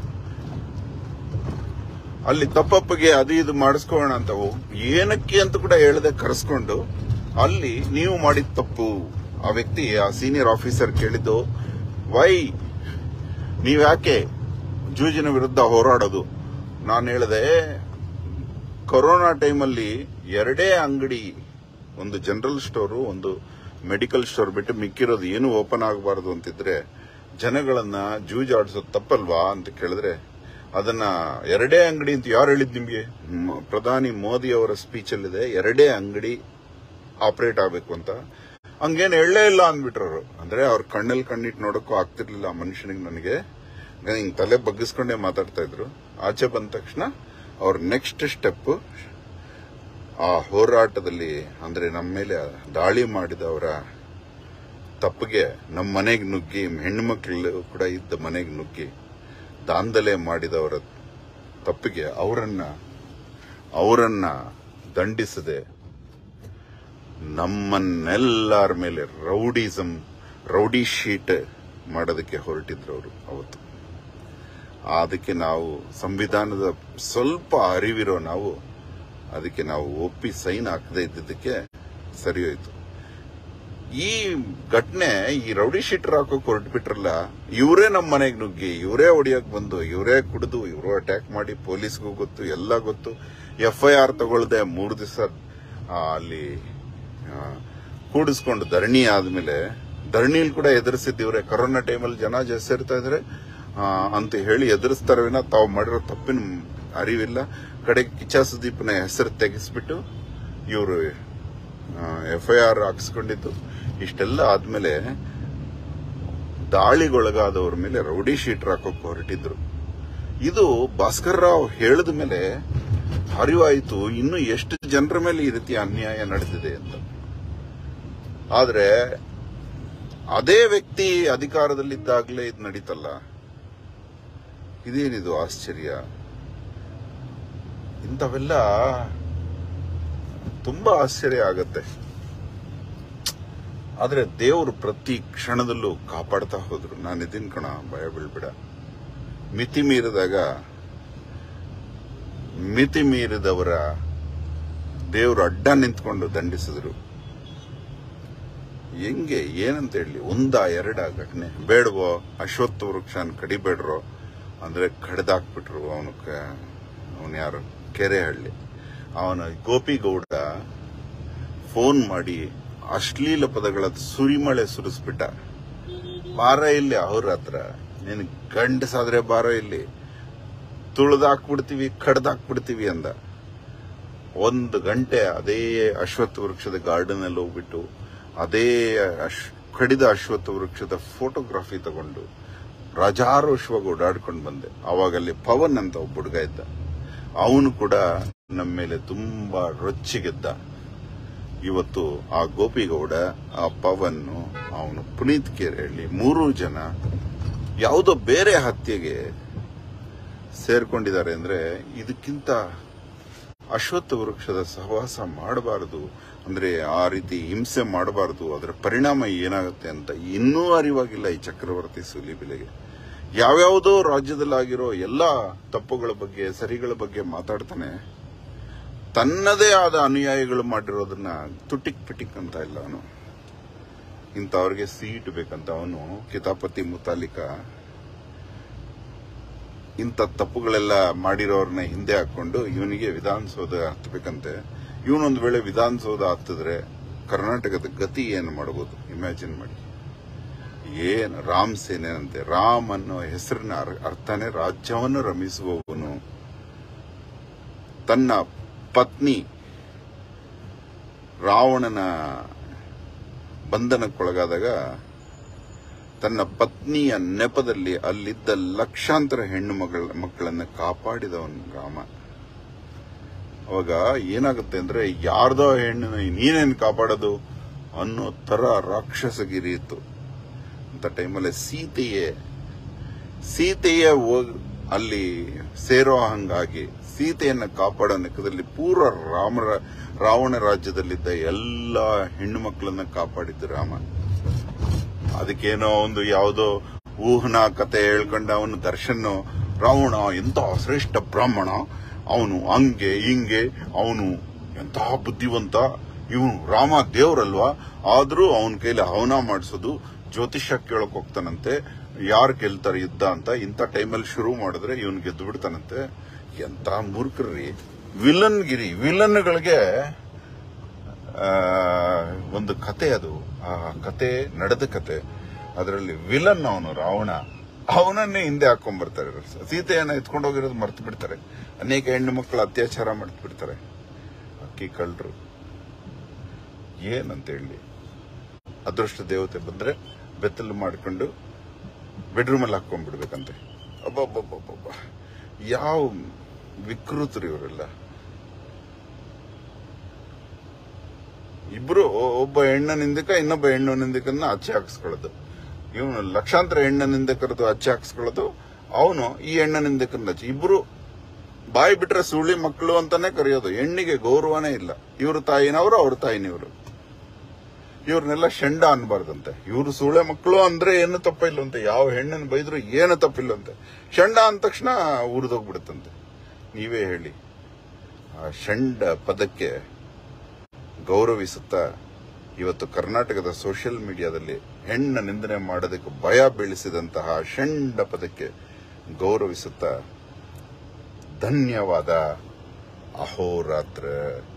ಅಲ್ಲಿ ತಪ್ಪಪ್ಪಿಗೆ ಅದು ಇದು ಮಾಡಿಸ್ಕೋಣ ಅಂತ ಹೋಗ್- ಏನಕ್ಕೆ ಅಂತ ಕೂಡ ಹೇಳದೆ ಕರೆಸ್ಕೊಂಡು ಅಲ್ಲಿ ನೀವು ಮಾಡಿದ ತಪ್ಪು ಆ ವ್ಯಕ್ತಿ ಆ ಸೀನಿಯರ್ ಆಫೀಸರ್ ಕೇಳಿದ್ದು ವೈ ನೀವ್ಯಾಕೆ ಜೂಜಿನ ವಿರುದ್ಧ ಹೋರಾಡೋದು ನಾನು ಹೇಳಿದೆ ಕೊರೋನಾ ಟೈಮಲ್ಲಿ ಎರಡೇ ಅಂಗಡಿ ಒಂದು ಜನರಲ್ ಸ್ಟೋರು ಒಂದು ಮೆಡಿಕಲ್ ಸ್ಟೋರ್ ಬಿಟ್ಟು ಮಿಕ್ಕಿರೋದು ಏನು ಓಪನ್ ಆಗಬಾರದು ಅಂತಿದ್ರೆ ಜನಗಳನ್ನ ಜೂಜಾಡಿಸೋದು ತಪ್ಪಲ್ವಾ ಅಂತ ಕೇಳಿದ್ರೆ ಅದನ್ನ ಎರಡೇ ಅಂಗಡಿ ಅಂತ ಯಾರು ಹೇಳಿದ್ ನಿಮ್ಗೆ ಮ್- ಪ್ರಧಾನಿ ಮೋದಿ ಅವರ ಸ್ಪೀಚ್ ಅಲ್ಲಿದೆ ಎರಡೇ ಅಂಗಡಿ ಆಪರೇಟ್ ಆಗಬೇಕು ಅಂತ ಹಂಗೇನು ಹೇಳಲೇ ಇಲ್ಲ ಅಂದ್ಬಿಟ್ರು ಅವ್ರು. ಅಂದ್ರೆ ಅವ್ರ ಕಣ್ಣಲ್ಲಿ ಕಣ್ಣಿಟ್ಟು ನೋಡಕ್ಕೂ ಆಗ್ತಿರ್ಲಿಲ್ಲ ಆ ಮನುಷ್ಯನಿಗೆ ನನಗೆ ಹಿಂಗ್ ತಲೆ ಬಗ್ಗಿಸ್ಕೊಂಡೇ ಮಾತಾಡ್ತಾ ಇದ್ರು ಆಚೆ ಬಂದ ತಕ್ಷಣ ಅವ್ರ ನೆಕ್ಸ್ಟ್ ಸ್ಟೆಪ್ ಆ ಹೋರಾಟದಲ್ಲಿ ಅಂದ್ರೆ ನಮ್ಮ ಮೇಲೆ ದಾಳಿ ಮಾಡಿದವರ ತಪ್ಪಿಗೆ ನಮ್ಮ ಮನೆಗೆ ನುಗ್ಗಿ ಹೆಣ್ಣು ಮಕ್ಕಳು ಕೂಡ ಇದ್ದ ಮನೆಗೆ ನುಗ್ಗಿ ದಾಂಧಲೆ ಮಾಡಿದವರ ತಪ್ಪಿಗೆ ಅವರನ್ನ ಅವರನ್ನ ದಂಡಿಸದೆ ನಮ್ಮನ್ನೆಲ್ಲರ ಮೇಲೆ ರೌಡಿಸಂ ರೌಡಿ ಶೀಟ್ ಮಾಡೋದಕ್ಕೆ ಹೊರಟಿದ್ರು ಅವರು ಅವತ್ತು ಅದಕ್ಕೆ ನಾವು ಸಂವಿಧಾನದ ಸ್ವಲ್ಪ ಅರಿವಿರೋ ನಾವು ಅದಕ್ಕೆ ನಾವು ಒಪ್ಪಿ ಸೈನ್ ಹಾಕದೇ ಇದ್ದಿದ್ದಕ್ಕೆ ಸರಿ ಹೋಯ್ತು ಈ ಘಟನೆ ಈ ರೌಡಿ ಶೀಟರ್ ಹಾಕೋಕ್ ಹೊರಟ್ಬಿಟ್ರಲ್ಲ ಇವರೇ ನಮ್ಮ ಮನೆಗೆ ನುಗ್ಗಿ ಇವರೇ ಹೊಡಿಯಕ್ ಬಂದು ಇವರೇ ಕುಡಿದು ಇವರು ಅಟ್ಯಾಕ್ ಮಾಡಿ ಪೊಲೀಸ್ಗೂ ಗೊತ್ತು ಎಲ್ಲ ಗೊತ್ತು ಎಫ್ ಐ ಆರ್ ತಗೊಳ್ದೆ ಮೂರು ದಿವಸ ಅಲ್ಲಿ ಆ, ಕೂಡಿಸ್ಕೊಂಡು ಧರಣಿ ಆದ್ಮೇಲೆ ಧರಣಿಲ್ ಕೂಡ ಎದುರಿಸಿದ್ದೀವ್ರೆ ಕೊರೋನಾ ಟೈಮಲ್ಲಿ ಜನ ಜಾಸ್ತಿ ಇರ್ತಾ ಇದ್ರೆ ಆ, ಅಂತ ಹೇಳಿ ಎದುರಿಸ್ತಾರವೇನ ತಾವು ಮಾಡಿರೋ ತಪ್ಪಿನ ಅರಿವಿಲ್ಲ ಕಡೆಗೆ ಕಿಚ್ಚ ಸುದೀಪ್ನ ಹೆಸರು ತೆಗೆಸ್ಬಿಟ್ಟು ಇವರು ಎಫ್ ಐ ಆರ್ ಹಾಕ್ಸ್ಕೊಂಡಿದ್ದು ಇಷ್ಟೆಲ್ಲ ಆದ್ಮೇಲೆ ದಾಳಿಗೊಳಗಾದವ್ರ ಮೇಲೆ ರೌಡಿ ಶೀಟರ್ ಹಾಕೋಕ್ ಹೊರಟಿದ್ರು ಇದು ಭಾಸ್ಕರ್ ರಾವ್ ಹೇಳಿದ ಮೇಲೆ ಅರಿವಾಯಿತು ಇನ್ನು ಎಷ್ಟು ಜನರ ಮೇಲೆ ಈ ರೀತಿ ಅನ್ಯಾಯ ನಡೆದಿದೆ ಅಂತ ಆದ್ರೆ ಅದೇ ವ್ಯಕ್ತಿ ಅಧಿಕಾರದಲ್ಲಿದ್ದಾಗಲೇ ಇದು ನಡೀತಲ್ಲ ಇದೇನಿದು ಆಶ್ಚರ್ಯ ಇಂಥವೆಲ್ಲ ತುಂಬಾ ಆಶ್ಚರ್ಯ ಆಗತ್ತೆ ಆದ್ರೆ ದೇವರು ಪ್ರತಿ ಕ್ಷಣದಲ್ಲೂ ಕಾಪಾಡ್ತಾ ಹೋದ್ರು ನಾನು ಇದೀನ್ ಕಣ ಭಯ ಬೀಳ್ಬೇಡ ಮಿತಿ ಮೀರಿದಾಗ ಮಿತಿ ಮೀರಿದವರ ದೇವರು ಅಡ್ಡ ನಿಂತ್ಕೊಂಡು ದಂಡಿಸಿದ್ರು ಹೆಂಗೆ ಏನಂತ ಹೇಳಿ ಒಂದ ಎರಡ ಘಟನೆ ಬೇಡವೋ ಅಶ್ವತ್ಥ ವೃಕ್ಷನ ಕಡಿಬೇಡ್ರೋ ಅಂದ್ರೆ ಕಡ್ದಾಕ್ಬಿಟ್ರು ಅವನು ಅವನು ಯಾರು ಕೆರೆಹಳ್ಳಿ ಅವನ ಗೋಪಿಗೌಡ ಫೋನ್ ಮಾಡಿ ಅಶ್ಲೀಲ ಪದಗಳ ಸುರಿಮಳೆ ಸುರಿಸ್ಬಿಟ್ಟ ಬಾರ ಇಲ್ಲಿ ಅವ್ರ ಹತ್ರ ನಿನ್ ಗಂಡಸಾದ್ರೆ ಬಾರ ಇಲ್ಲಿ ತುಳಿದಾಕ್ಬಿಡ್ತೀವಿ ಕಡ್ದಾಕ್ಬಿಡ್ತೀವಿ ಅಂದ ಒಂದು ಗಂಟೆ ಅದೇ ಅಶ್ವತ್ಥ ವೃಕ್ಷದ ಗಾರ್ಡನ್ ಅಲ್ಲಿ ಹೋಗ್ಬಿಟ್ಟು ಅದೇ ಅಶ್- ಕಡಿದ ಅಶ್ವತ್ಥ ವೃಕ್ಷದ ಫೋಟೋಗ್ರಫಿ ತಗೊಂಡು ರಾಜಾರೋಷವಾಗಿ ಓಡಾಡ್ಕೊಂಡು ಬಂದೆ ಅವಾಗ ಅಲ್ಲಿ ಪವನ್ ಅಂತ ಒಬ್ಬ ಹುಡುಗ ಇದ್ದ ಅವನು ಕೂಡ ನಮ್ಮ ಮೇಲೆ ತುಂಬಾ ರೊಚ್ಚಿಗೆದ್ದ ಇವತ್ತು ಆ ಗೋಪಿಗೌಡ ಆ ಪವನ್ ಅವನು ಪುನೀತ್ ಕೆರೆಹಳ್ಳಿ ಮೂರು ಜನ ಯಾವುದೋ ಬೇರೆ ಹತ್ಯೆಗೆ ಸೇರ್ಕೊಂಡಿದ್ದಾರೆ ಅಂದ್ರೆ ಇದಕ್ಕಿಂತ ಅಶ್ವತ್ಥ ವೃಕ್ಷದ ಸಹವಾಸ ಮಾಡಬಾರದು ಅಂದ್ರೆ ಆ ರೀತಿ ಹಿಂಸೆ ಮಾಡಬಾರದು ಅದರ ಪರಿಣಾಮ ಏನಾಗುತ್ತೆ ಅಂತ ಇನ್ನೂ ಅರಿವಾಗಿಲ್ಲ ಈ ಚಕ್ರವರ್ತಿ ಸುಲಿಬಿಲೆಗೆ ಯಾವ್ಯಾವುದೋ ರಾಜ್ಯದಲ್ಲಾಗಿರೋ ಎಲ್ಲಾ ತಪ್ಪುಗಳ ಬಗ್ಗೆ ಸರಿಗಳ ಬಗ್ಗೆ ಮಾತಾಡ್ತಾನೆ ತನ್ನದೇ ಆದ ಅನುಯಾಯಿಗಳು ಮಾಡಿರೋದನ್ನ ತುಟಿಕ್ ಪಿಟಿಕ್ ಅಂತ ಇಲ್ಲ ಅವನು ಇಂಥವ್ರಿಗೆ ಸೀಟ್ ಬೇಕಂತ ಅವನು ಕಿತಾಪತಿ ಮುತಾಲಿಕ ಇಂಥ ತಪ್ಪುಗಳೆಲ್ಲ ಮಾಡಿರೋರ್ನ ಹಿಂದೆ ಹಾಕೊಂಡು ಇವನಿಗೆ ವಿಧಾನಸೌಧ ಹತ್ತಬೇಕಂತೆ ಇವನೊಂದು ವೇಳೆ ವಿಧಾನಸೌಧ ಹತ್ತಿದ್ರೆ ಕರ್ನಾಟಕದ ಗತಿ ಏನು ಮಾಡಬಹುದು ಇಮ್ಯಾಜಿನ್ ಮಾಡಿ ಏನ್ ರಾಮ್ ಸೇನೆ ಅಂತೆ ರಾಮ್ ಅನ್ನೋ ಹೆಸರಿನ ಅರ್- ಅರ್ಥನೇ ರಾಜ್ಯವನ್ನು ರಮಿಸುವವನು ತನ್ನ ಪತ್ನಿ ರಾವಣನ ಬಂಧನಕ್ಕೊಳಗಾದಾಗ ತನ್ನ ಪತ್ನಿಯ ನೆಪದಲ್ಲಿ ಅಲ್ಲಿದ್ದ ಲಕ್ಷಾಂತರ ಹೆಣ್ಣು ಮಗಳ ಮಕ್ಕಳನ್ನ ಕಾಪಾಡಿದವನು ರಾಮ ಅವಾಗ ಏನಾಗುತ್ತೆ ಅಂದ್ರೆ ಯಾರ್ದೋ ಹೆಣ್ಣು ನೀನೇನ್ ಕಾಪಾಡೋದು ಅನ್ನೋ ತರ ರಾಕ್ಷಸಗಿರಿ ಇತ್ತು ಅಂತ ಟೈಮಲ್ಲಿ ಸೀತೆಯೇ ಸೀತೆಯೇ ಹೋಗ್- ಅಲ್ಲಿ ಸೇರೋ ಹಂಗಾಗಿ ಸೀತೆಯನ್ನ ಕಾಪಾಡೋ ನೆಕ್ಕದಲ್ಲಿ ಪೂರ ರಾಮರ ರಾವಣ ರಾಜ್ಯದಲ್ಲಿದ್ದ ಎಲ್ಲ ಹೆಣ್ಣು ಮಕ್ಕಳನ್ನ ಕಾಪಾಡಿದ್ದು ರಾಮ ಅದಕ್ಕೇನೋ ಒಂದು ಯಾವುದೋ ಊಹನ ಕತೆ ಹೇಳ್ಕೊಂಡ ಅವನು ದರ್ಶನ್ ರಾವಣ ಎಂತ ಶ್ರೇಷ್ಠ ಬ್ರಾಹ್ಮಣ ಅವನು ಹಂಗೆ ಹಿಂಗೆ ಅವನು ಎಂತಹ ಬುದ್ಧಿವಂತ ಇವನು ರಾಮ ದೇವ್ರಲ್ವಾ ಆದ್ರೂ ಅವನ ಕೈಲಿ ಹವನ ಮಾಡಿಸೋದು ಜ್ಯೋತಿಷ್ಯ ಕೇಳಕ್ ಹೋಗ್ತಾನಂತೆ ಯಾರು ಗೆಲ್ತಾರೆ ಯುದ್ಧ ಅಂತ ಇಂಥ ಟೈಮಲ್ಲಿ ಶುರು ಮಾಡಿದ್ರೆ ಇವನ್ ಗೆದ್ದು ಬಿಡ್ತಾನಂತೆ ಎಂತ ಮೂರ್ಖರ್ರಿ ವಿಲನ್ ಗಿರಿ ವಿಲನ್ಗಳಿಗೆ ಆ, ಒಂದು ಕತೆ ಅದು ಆ ಕತೆ ನಡೆದ ಕತೆ ಅದರಲ್ಲಿ ವಿಲನ್ ಅವನು ರಾವಣ ಅವನನ್ನೇ ಹಿಂದೆ ಹಾಕೊಂಡ್ ಬರ್ತಾರೆ ಸೀತೆಯನ್ನ ಎತ್ಕೊಂಡು ಹೋಗಿರೋದು ಮರ್ತು ಬಿಡ್ತಾರೆ ಅನೇಕ ಹೆಣ್ಣು ಮಕ್ಕಳು ಅತ್ಯಾಚಾರ ಮಾಡ್ತು ಬಿಡ್ತಾರೆ ಅಕ್ಕಿ ಕಳ್ಳರು ಏನಂತ ಹೇಳಿ ಅದೃಷ್ಟ ದೇವತೆ ಬಂದ್ರೆ ಬೆತ್ತಲು ಮಾಡ್ಕೊಂಡು ಬೆಡ್ರೂಮ್ ಅಲ್ಲಿ ಹಾಕೊಂಡ್ಬಿಡ್ಬೇಕಂತೆ ಅಬ್ಬಬ್ಬಬ್ಬಬ್ಬ ಯಾವ ವಿಕೃತರು ಇವರೆಲ್ಲ ಇಬ್ರು ಒಬ್ಬ ಹೆಣ್ಣ ನಿಂದಕ ಇನ್ನೊಬ್ಬ ಹೆಣ್ಣು ನಿಂದಕನ್ನ ಅಚ್ಚೆ ಹಾಕಿಸ್ಕೊಳ್ಳೋದು ಇವನು ಲಕ್ಷಾಂತರ ಹೆಣ್ಣ ನಿಂದಕರದು ಅಚ್ಚೆ ಹಾಕಿಸ್ಕೊಳ್ಳೋದು ಅವನು ಈ ಹೆಣ್ಣ ನಿಂದಕನ್ನ ಅಚ್ಚೆ ಇಬ್ರು ಬಾಯಿ ಬಿಟ್ರೆ ಸುಳಿ ಮಕ್ಕಳು ಅಂತಾನೆ ಕರೆಯೋದು ಹೆಣ್ಣಿಗೆ ಗೌರವನೇ ಇಲ್ಲ ಇವ್ರ ತಾಯಿನವರು ಅವ್ರ ತಾಯಿನವರು ಇವ್ರನ್ನೆಲ್ಲ ಶಂಡ ಅನ್ಬಾರ್ದಂತೆ ಇವ್ರು ಸೂಳೆ ಮಕ್ಕಳು ಅಂದ್ರೆ ಏನು ತಪ್ಪಿಲ್ಲಂತೆ ಯಾವ ಹೆಣ್ಣನ್ನು ಬೈದ್ರು ಏನು ತಪ್ಪಿಲ್ಲಂತೆ ಶಂಡ ಅಂದ ತಕ್ಷಣ ಉರಿದೋಗ್ಬಿಡುತ್ತಂತೆ ನೀವೇ ಹೇಳಿ ಆ ಷಂಡ ಪದಕ್ಕೆ ಗೌರವಿಸುತ್ತಾ ಇವತ್ತು ಕರ್ನಾಟಕದ ಸೋಷಿಯಲ್ ಮೀಡಿಯಾದಲ್ಲಿ ಹೆಣ್ಣ ನಿಂದನೆ ಮಾಡೋದಕ್ಕೆ ಭಯ ಬೀಳಿಸಿದಂತಹ ಷಂಡ ಪದಕ್ಕೆ ಗೌರವಿಸುತ್ತಾ ಧನ್ಯವಾದ ಅಹೋರಾತ್ರ